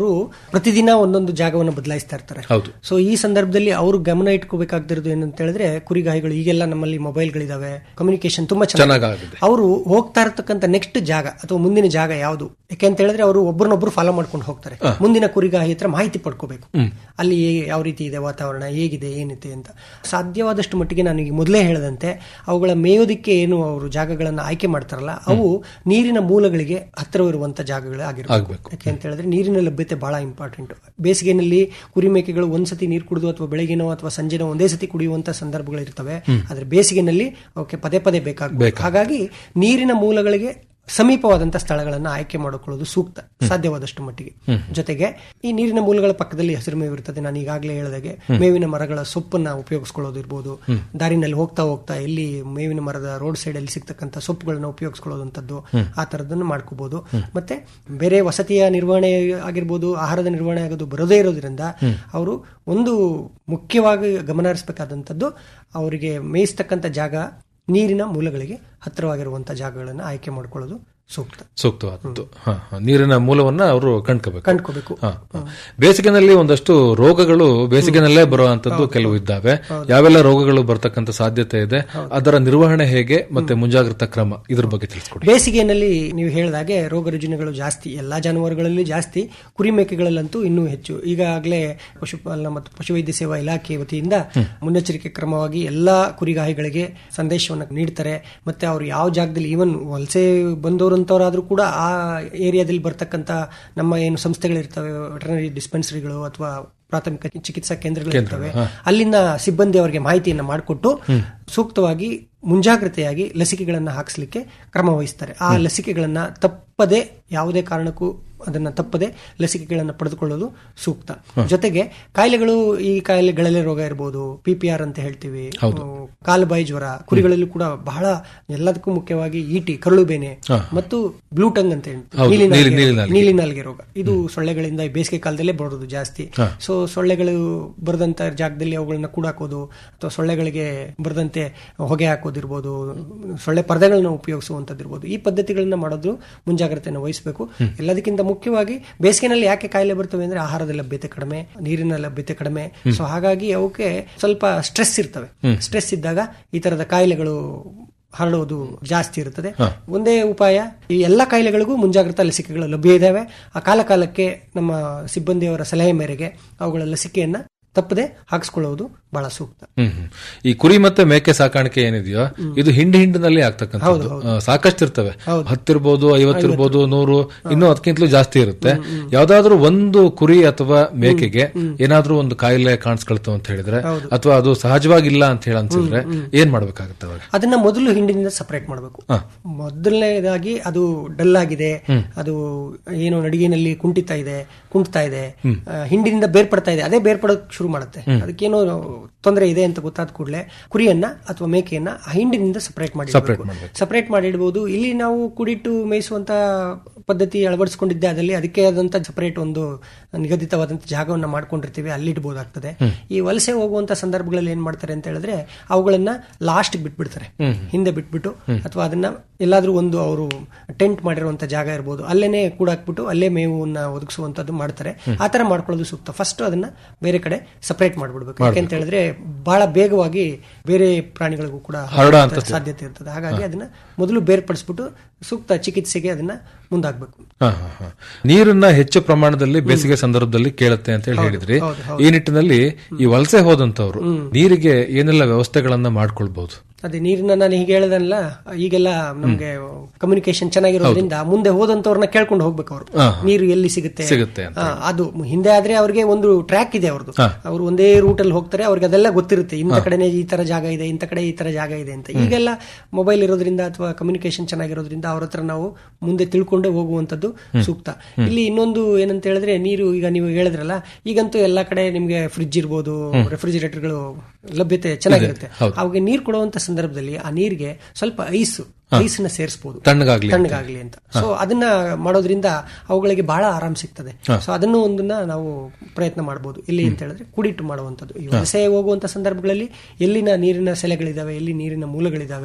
ಅವರು ಪ್ರತಿದಿನ ಒಂದೊಂದು ಜಾಗವನ್ನು ಬದಲಾಯಿಸ್ತಾ ಇರ್ತಾರೆ ಹೌದು ಸೊ ಈ ಸಂದರ್ಭದಲ್ಲಿ ಅವರು ಗಮನ ಇಟ್ಕೋಬೇಕಾಗ್ದಿರೋದು ಏನಂತ ಹೇಳಿದ್ರೆ ಕುರಿಗಾಯಿಗಳು ಈಗೆಲ್ಲ ನಮ್ಮಲ್ಲಿ ಮೊಬೈಲ್ಗಳಿದಾವೆ ಕಮ್ಯುನಿಕೇಶನ್ ತುಂಬಾ ಚೆನ್ನಾಗಾಗಿದೆ. ಅವರು ಹೋಗ್ತಾ ಇರತಕ್ಕಂತ ನೆಕ್ಸ್ಟ್ ಜಾಗ ಅಥವಾ ಮುಂದಿನ ಜಾಗ ಯಾವುದು ಯಾಕೆ ಅಂತ ಹೇಳಿದ್ರೆ ಅವರು ಒಬ್ಬರನ್ನೊಬ್ರು ಫಾಲೋ ಮಾಡ್ಕೊಂಡು ಹೋಗ್ತಾರೆ ಮುಂದಿನ ಕುರಿಗಾಹಿ ಹತ್ರ ಮಾಹಿತಿ ಪಡ್ಕೋಬೇಕು ಅಲ್ಲಿ ಹೇ- ಯಾವ ರೀತಿ ಇದೆ ವಾತಾವರಣ ಹೇಗಿದೆ ಏನಿದೆ ಅಂತ ಸಾಧ್ಯವಾದಷ್ಟು ಮಟ್ಟಿಗೆ ನಾನು ಈಗ ಮೊದಲೇ ಹೇಳದಂತೆ ಅವುಗಳ ಮೇಯೋದಿಕ್ಕೆ ಏನು ಅವರು ಜಾಗಗಳನ್ನು ಆಯ್ಕೆ ಮಾಡ್ತಾರಲ್ಲ ಅವು ನೀರಿನ ಮೂಲಗಳಿಗೆ ಹತ್ತಿರವಿರುವಂತ ಜಾಗಗಳೇ ಆಗಿರಬೇಕು ಯಾಕೆ ಅಂತ ಹೇಳಿದ್ರೆ ನೀರಿನ ಲಭ್ಯತೆ ಬಹಳ ಇಂಪಾರ್ಟೆಂಟ್ ಬೇಸಿಗೆನಲ್ಲಿ ಕುರಿ ಮೇಕೆಗಳು ಒಂದ್ಸತಿ ನೀರು ಕುಡಿದು ಅಥವಾ ಬೆಳಗಿನೋ ಅಥವಾ ಸಂಜೆನೋ ಒಂದೇ ಸತಿ ಕುಡಿಯುವಂತ ಸಂದರ್ಭಗಳು ಇರ್ತವೆ ಆದ್ರೆ ಬೇಸಿಗೆನಲ್ಲಿ ಅವಕ್ಕೆ ಪದೇ ಪದೇ ಬೇಕಾಗಬೇಕು ಹಾಗಾಗಿ ನೀರಿನ ಮೂಲಗಳಿಗೆ ಸಮೀಪವಾದಂತಹ ಸ್ಥಳಗಳನ್ನ ಆಯ್ಕೆ ಮಾಡಿಕೊಳ್ಳೋದು ಸೂಕ್ತ ಸಾಧ್ಯವಾದಷ್ಟು ಮಟ್ಟಿಗೆ ಜೊತೆಗೆ ಈ ನೀರಿನ ಮೂಲಗಳ ಪಕ್ಕದಲ್ಲಿ ಹಸಿರು ಮೇವು ಇರ್ತದೆ ನಾನು ಈಗಾಗಲೇ ಹೇಳಿದಾಗೆ ಮೇವಿನ ಮರಗಳ ಸೊಪ್ಪನ್ನ ಉಪಯೋಗಿಸ್ಕೊಳ್ಳೋದು ಇರ್ಬೋದು ದಾರಿನಲ್ಲಿ ಹೋಗ್ತಾ ಹೋಗ್ತಾ ಎಲ್ಲಿ ಮೇವಿನ ಮರದ ರೋಡ್ ಸೈಡ್ ಅಲ್ಲಿ ಸಿಗ್ತಕ್ಕಂಥ ಸೊಪ್ಪುಗಳನ್ನ ಉಪಯೋಗಿಸ್ಕೊಳ್ಳೋದಂಥದ್ದು ಆ ತರದನ್ನು ಮಾಡ್ಕೋಬಹುದು ಮತ್ತೆ ಬೇರೆ ವಸತಿಯ ನಿರ್ವಹಣೆ ಆಗಿರ್ಬೋದು ಆಹಾರದ ನಿರ್ವಹಣೆ ಆಗೋದು ಬರೋದೇ ಇರೋದ್ರಿಂದ ಅವರು ಒಂದು ಮುಖ್ಯವಾಗಿ ಗಮನ ಹರಿಸಬೇಕಾದಂಥದ್ದು ಅವರಿಗೆ ಮೇಯಿಸ್ತಕ್ಕಂಥ ಜಾಗ ನೀರಿನ ಮೂಲಗಳಿಗೆ ಹತ್ತಿರವಾಗಿರುವಂತಹ ಜಾಗಗಳನ್ನು ಆಯ್ಕೆ ಮಾಡ್ಕೊಳ್ಳೋದು ಸೂಕ್ತ ಸೂಕ್ತವಾದದ್ದು ಹ, ಹ. ನೀರಿನ ಮೂಲವನ್ನ ಅವರು ಕಂಡ್ಕೋಬೇಕು ಕಂಡ್ಕೋಬೇಕು ಹ, ಹ. ಬೇಸಿಗೆನಲ್ಲಿ ಒಂದಷ್ಟು ರೋಗಗಳು ಬೇಸಿಗೆನಲ್ಲೇ ಬರುವಂತದ್ದು ಕೆಲವು ಇದ್ದಾವೆ ಯಾವೆಲ್ಲ ರೋಗಗಳು ಬರ್ತಕ್ಕಂಥ ಸಾಧ್ಯತೆ ಇದೆ ಅದರ ನಿರ್ವಹಣೆ ಹೇಗೆ ಮತ್ತೆ ಮುಂಜಾಗ್ರತಾ ಕ್ರಮ ಇದ್ರ ಬಗ್ಗೆ ತಿಳಿಸ್ಕೊಡಿ ಬೇಸಿಗೆಯಲ್ಲಿ ನೀವು ಹೇಳಿದಾಗೆ ರೋಗ ರುಜಿನಗಳು ಜಾಸ್ತಿ ಎಲ್ಲಾ ಜಾನುವಾರುಗಳಲ್ಲಿ ಜಾಸ್ತಿ ಕುರಿ ಮೇಕೆಗಳಲ್ಲಂತೂ ಇನ್ನೂ ಹೆಚ್ಚು ಈಗಾಗಲೇ ಪಶುಪಾಲನಾ ಮತ್ತು ಪಶುವೈದ್ಯ ಸೇವಾ ಇಲಾಖೆ ವತಿಯಿಂದ ಮುನ್ನೆಚ್ಚರಿಕೆ ಕ್ರಮವಾಗಿ ಎಲ್ಲಾ ಕುರಿಗಾಹಿಗಳಿಗೆ ಸಂದೇಶವನ್ನು ನೀಡ್ತಾರೆ ಮತ್ತೆ ಅವರು ಯಾವ ಜಾಗದಲ್ಲಿ ಈವನ್ ವಲಸೆ ಬಂದವರಂತವರಾದ್ರೂ ಕೂಡ ಆ ಏರಿಯಾದಲ್ಲಿ ಬರ್ತಕ್ಕಂತ ನಮ್ಮ ಏನು ಸಂಸ್ಥೆಗಳಿರ್ತವೆ ವೆಟರ್ನರಿ ಡಿಸ್ಪೆನ್ಸರಿಗಳು ಅಥವಾ ಪ್ರಾಥಮಿಕ ಚಿಕಿತ್ಸಾ ಕೇಂದ್ರಗಳು ಇರ್ತವೆ ಅಲ್ಲಿನ ಸಿಬ್ಬಂದಿ ಅವರಿಗೆ ಮಾಹಿತಿಯನ್ನ ಮಾಡಿಕೊಟ್ಟು ಸೂಕ್ತವಾಗಿ ಮುಂಜಾಗ್ರತೆಯಾಗಿ ಲಸಿಕೆಗಳನ್ನ ಹಾಕಿಸ್ಲಿಕ್ಕೆ ಕ್ರಮ ವಹಿಸ್ತಾರೆ ಆ ಲಸಿಕೆಗಳನ್ನ ತಪ್ಪದೆ ಯಾವುದೇ ಕಾರಣಕ್ಕೂ ಅದನ್ನ ತಪ್ಪದೆ ಲಸಿಕೆಗಳನ್ನು ಪಡೆದುಕೊಳ್ಳೋದು ಸೂಕ್ತ ಜೊತೆಗೆ ಕಾಯಿಲೆಗಳು ಈ ಕಾಯಿಲೆಗಳಲ್ಲೇ ರೋಗ ಇರಬಹುದು ಪಿ ಪಿ ಆರ್ ಅಂತ ಹೇಳ್ತೀವಿ ಕಾಲುಬಾಯಿ ಜ್ವರ ಕುರಿಗಳಲ್ಲೂ ಕೂಡ ಬಹಳ ಎಲ್ಲದಕ್ಕೂ ಮುಖ್ಯವಾಗಿ ಈಟಿ ಕರಳು ಬೇನೆ ಮತ್ತು ಬ್ಲೂಟಂಗ್ ಅಂತ ಹೇಳ್ತೀವಿ ಹೌದು, ನೀಲಿ ನೀಲಿ- ನಾಲಿಗೆ ನೀಲಿ ರೋಗ. ನಾಲಿಗೆ. ನೀಲಿ ನಾಲಿಗೆ ರೋಗ ಇದು ಸೊಳ್ಳೆಗಳಿಂದ ಈ ಬೇಸಿಗೆ ಕಾಲದಲ್ಲೇ ಬರೋದು ಜಾಸ್ತಿ ಸೊ ಸೊಳ್ಳೆಗಳು ಬರದಂತ ಜಾಗದಲ್ಲಿ ಅವುಗಳನ್ನ ಕೂಡಾಕೋದು ಅಥವಾ ಸೊಳ್ಳೆಗಳಿಗೆ ಬರದಂತೆ ಹೊಗೆ ಹಾಕೋದಿರ್ಬೋದು ಸೊಳ್ಳೆ ಪರದೆಗಳನ್ನ ಉಪಯೋಗಿಸುವಂತದ್ದಿರ್ಬೋದು ಈ ಪದ್ಧತಿಗಳನ್ನ ಮಾಡೋದು ಮುಂಜಾಗ್ರತೆಯನ್ನು ವಹಿಸಬೇಕು ಎಲ್ಲದಕ್ಕಿಂತ ಮುಖ್ಯವಾಗಿ ಬೇಸಿಗೆನಲ್ಲಿ ಯಾಕೆ ಕಾಯಿಲೆ ಬರ್ತವೆ ಅಂದ್ರೆ ಆಹಾರದ ಲಭ್ಯತೆ ಕಡಿಮೆ ನೀರಿನ ಲಭ್ಯತೆ ಕಡಿಮೆ ಸೊ ಹಾಗಾಗಿ ಅವಕ್ಕೆ ಸ್ವಲ್ಪ ಸ್ಟ್ರೆಸ್ ಇರ್ತವೆ ಸ್ಟ್ರೆಸ್ ಇದ್ದಾಗ ಈ ತರದ ಕಾಯಿಲೆಗಳು ಹರಡುವುದು ಜಾಸ್ತಿ ಇರುತ್ತದೆ ಒಂದೇ ಉಪಾಯ ಈ ಎಲ್ಲ ಕಾಯಿಲೆಗಳಿಗೂ ಮುಂಜಾಗ್ರತಾ ಲಸಿಕೆಗಳು ಲಭ್ಯ ಇದ್ದಾವೆ ಆ ಕಾಲ ಕಾಲಕ್ಕೆ ನಮ್ಮ ಸಿಬ್ಬಂದಿಯವರ ಸಲಹೆ ಮೇರೆಗೆ ಅವುಗಳ ಲಸಿಕೆಯನ್ನ ತಪ್ಪದೆ ಹಾಕಿಸ್ಕೊಳ್ಳುವುದು ಬಹಳ ಸೂಕ್ತ ಹ್ಮ್ ಹ್ಮ್. ಈ ಕುರಿ ಮತ್ತೆ ಮೇಕೆ ಸಾಕಾಣಿಕೆ ಏನಿದೆಯೋ ಇದು ಹಿಂಡ್ ಹಿಂಡಿನಲ್ಲಿ ಆಗ್ತಕ್ಕಂಥದ್ದು ಆ, ಸಾಕಷ್ಟು ಇರ್ತವೆ ಹತ್ತಿರ್ಬೋದು ಐವತ್ತಿರ್ಬೋದು ನೂರು ಇನ್ನೂ ಅದಕ್ಕಿಂತಲೂ ಜಾಸ್ತಿ ಇರುತ್ತೆ ಯಾವ್ದಾದ್ರು ಒಂದು ಕುರಿ ಅಥವಾ ಮೇಕೆಗೆ ಏನಾದ್ರೂ ಒಂದು ಕಾಯಿಲೆ ಕಾಣಿಸ್ಕೊಳ್ತು ಅಂತ ಹೇಳಿದ್ರೆ ಅಥವಾ ಅದು ಸಹಜವಾಗಿಲ್ಲ ಅಂತ ಹೇಳಿ ಅನ್ಸಿದ್ರೆ ಏನ್ ಮಾಡ್ಬೇಕಾಗುತ್ತೆ ಅವಾಗ ಅದನ್ನ ಮೊದಲು ಹಿಂಡಿನಿಂದ ಸಪರೇಟ್ ಮಾಡಬೇಕು ಮೊದಲನೇದಾಗಿ ಅದು ಡಲ್ ಆಗಿದೆ ಅದು ಏನು ನಡಿಗೆನಲ್ಲಿ ಕುಂಠಿತ ಇದೆ ಕುಂಟ್ತಾ ಇದೆ ಆ, ಹಿಂಡಿನಿಂದ ಬೇರ್ಪಡ್ತಾ ಇದೆ ಅದೇ ಬೇರ್ಪಡೋಕ್ ಶುರು ಮಾಡುತ್ತೆ ಅದಕ್ಕೇನೋ ತೊಂದರೆ ಇದೆ ಅಂತ ಗೊತ್ತಾದ ಕೂಡಲೇ ಕುರಿಯನ್ನ ಅಥವಾ ಮೇಕೆಯನ್ನ ಆ ಹಿಂಡಿನಿಂದ ಸಪರೇಟ್ ಮಾಡಿ ಸಪರೇಟ್ ಮಾಡಿಡ್ಬೋದು ಇಲ್ಲಿ ನಾವು ಕುಡಿಟ್ಟು ಮೇಯಿಸುವಂತ ಪದ್ಧತಿ ಅಳವಡಿಸಿಕೊಂಡಿದ್ದೆ ಅದಲ್ಲಿ ಅದಕ್ಕೆ ಆದಂತ ಸಪರೇಟ್ ಒಂದು ನಿಗದಿತವಾದಂತ ಜಾಗವನ್ನ ಮಾಡ್ಕೊಂಡಿರ್ತೀವಿ ಅಲ್ಲಿ ಇಡ್ಬೋದಾಗ್ತದೆ ಈ ವಲಸೆ ಹೋಗುವಂತ ಸಂದರ್ಭಗಳಲ್ಲಿ ಏನ್ ಮಾಡ್ತಾರೆ ಅಂತ ಹೇಳಿದ್ರೆ ಅವುಗಳನ್ನ ಲಾಸ್ಟ್ ಬಿಟ್ಬಿಡ್ತಾರೆ ಹಿಂದೆ ಬಿಟ್ಬಿಟ್ಟು ಅಥವಾ ಅದನ್ನ ಎಲ್ಲಾದ್ರೂ ಒಂದು ಅವರು ಟೆಂಟ್ ಮಾಡಿರುವಂತ ಜಾಗ ಇರ್ಬೋದು ಅಲ್ಲೇನೆ ಕೂಡಾಕ್ಬಿಟ್ಟು ಅಲ್ಲೇ ಮೇವನ್ನ ಒದಗಿಸುವಂತದ್ದು ಮಾಡ್ತಾರೆ ಆ ತರ ಮಾಡ್ಕೊಳ್ಳೋದು ಸೂಕ್ತ ಫಸ್ಟ್ ಅದನ್ನ ಬೇರೆ ಕಡೆ ಸಪರೇಟ್ ಮಾಡ್ಬಿಡ್ಬೇಕು ಯಾಕೆ ಅಂತ ಹೇಳಿದ್ರೆ ಬಹಳ ಬೇಗವಾಗಿ ಬೇರೆ ಪ್ರಾಣಿಗಳಿಗೂ ಕೂಡ ಹರಡುವಂತ ಸಾಧ್ಯತೆ ಇರ್ತದೆ ಹಾಗಾಗಿ ಅದನ್ನ ಮೊದಲು ಬೇರ್ಪಡಿಸ್ಬಿಟ್ಟು ಸೂಕ್ತ ಚಿಕಿತ್ಸೆಗೆ ಅದನ್ನ ಮುಂದಾಗಬೇಕು ಹ, ಹ, ಹ. ನೀರನ್ನ ಹೆಚ್ಚು ಪ್ರಮಾಣದಲ್ಲಿ ಬೇಸಿಗೆ ಸಂದರ್ಭದಲ್ಲಿ ಕೇಳುತ್ತೆ ಅಂತ ಹೇಳಿ ಹೇಳಿದ್ರಿ ಈ ನಿಟ್ಟಿನಲ್ಲಿ ಈ ವಲಸೆ ಹೋದಂತವ್ರು ನೀರಿಗೆ ಏನೆಲ್ಲ ವ್ಯವಸ್ಥೆಗಳನ್ನ ಮಾಡ್ಕೊಳ್ಬಹುದು ಅದೇ ನೀರಿನ ನಾನು ಹೀಗೆ ಹೇಳದಲ್ಲ ಈಗೆಲ್ಲ ನಮ್ಗೆ ಕಮ್ಯುನಿಕೇಶನ್ ಚೆನ್ನಾಗಿರೋದ್ರಿಂದ ಮುಂದೆ ಹೋದಂತವ್ರನ್ನ ಕೇಳ್ಕೊಂಡು ಹೋಗ್ಬೇಕು ಅವರು ನೀರು ಎಲ್ಲಿ ಸಿಗುತ್ತೆ ಸಿಗುತ್ತೆ ಅಂತ ಆ, ಅದು ಹಿಂದೆ ಆದ್ರೆ ಅವ್ರಿಗೆ ಒಂದು ಟ್ರ್ಯಾಕ್ ಇದೆ ಅವ್ರದ್ದು ಅವ್ರು ಒಂದೇ ರೂಟ್ ಅಲ್ಲಿ ಹೋಗ್ತಾರೆ ಅವ್ರಿಗೆ ಅದೆಲ್ಲ ಗೊತ್ತಿರುತ್ತೆ ಇಂಥ ಕಡೆನೆ ಈ ತರ ಜಾಗ ಇದೆ ಇಂಥ ಕಡೆ ಈ ತರ ಜಾಗ ಇದೆ ಅಂತ ಈಗೆಲ್ಲ ಮೊಬೈಲ್ ಇರೋದ್ರಿಂದ ಅಥವಾ ಕಮ್ಯುನಿಕೇಶನ್ ಚೆನ್ನಾಗಿರೋದ್ರಿಂದ ಅವ್ರ ಹತ್ರ ನಾವು ಮುಂದೆ ತಿಳ್ಕೊಂಡೇ ಹೋಗುವಂತದ್ದು ಸೂಕ್ತ ಇಲ್ಲಿ ಇನ್ನೊಂದು ಏನಂತ ಹೇಳಿದ್ರೆ ನೀರು ಈಗ ನೀವು ಹೇಳಿದ್ರಲ್ಲ ಈಗಂತೂ ಎಲ್ಲಾ ಕಡೆ ನಿಮ್ಗೆ ಫ್ರಿಡ್ಜ್ ಇರ್ಬೋದು ರೆಫ್ರಿಜಿರೇಟರ್ಗಳು ಲಭ್ಯತೆ ಚೆನ್ನಾಗಿರುತ್ತೆ ಅವಾಗ ನೀರು ಕೊಡುವಂತ ಸಂದರ್ಭದಲ್ಲಿ ಆ ನೀರಿಗೆ ಸ್ವಲ್ಪ ಐಸ್ ಐಸ್ ನ ಸೇರಿಸಬಹುದು ತಣ್ಣಗಾಗ್ಲಿ ತಣ್ಣಗಾಗ್ಲಿ ಅಂತ ಸೊ ಅದನ್ನ ಮಾಡೋದ್ರಿಂದ ಅವುಗಳಿಗೆ ಬಹಳ ಆರಾಮ್ ಸಿಗ್ತದೆ ಸೊ ಅದನ್ನು ಒಂದನ್ನ ನಾವು ಪ್ರಯತ್ನ ಮಾಡಬಹುದು ಎಲ್ಲಿ ಅಂತ ಹೇಳಿದ್ರೆ ಕುಡಿಟ್ಟು ಮಾಡುವಂತದ್ದು ಈ ವಲಸೆ ಹೋಗುವಂತ ಸಂದರ್ಭಗಳಲ್ಲಿ ಎಲ್ಲಿನ ನೀರಿನ ಸೆಲೆಗಳಿದಾವೆ ಎಲ್ಲಿ ನೀರಿನ ಮೂಲಗಳಿದಾವೆ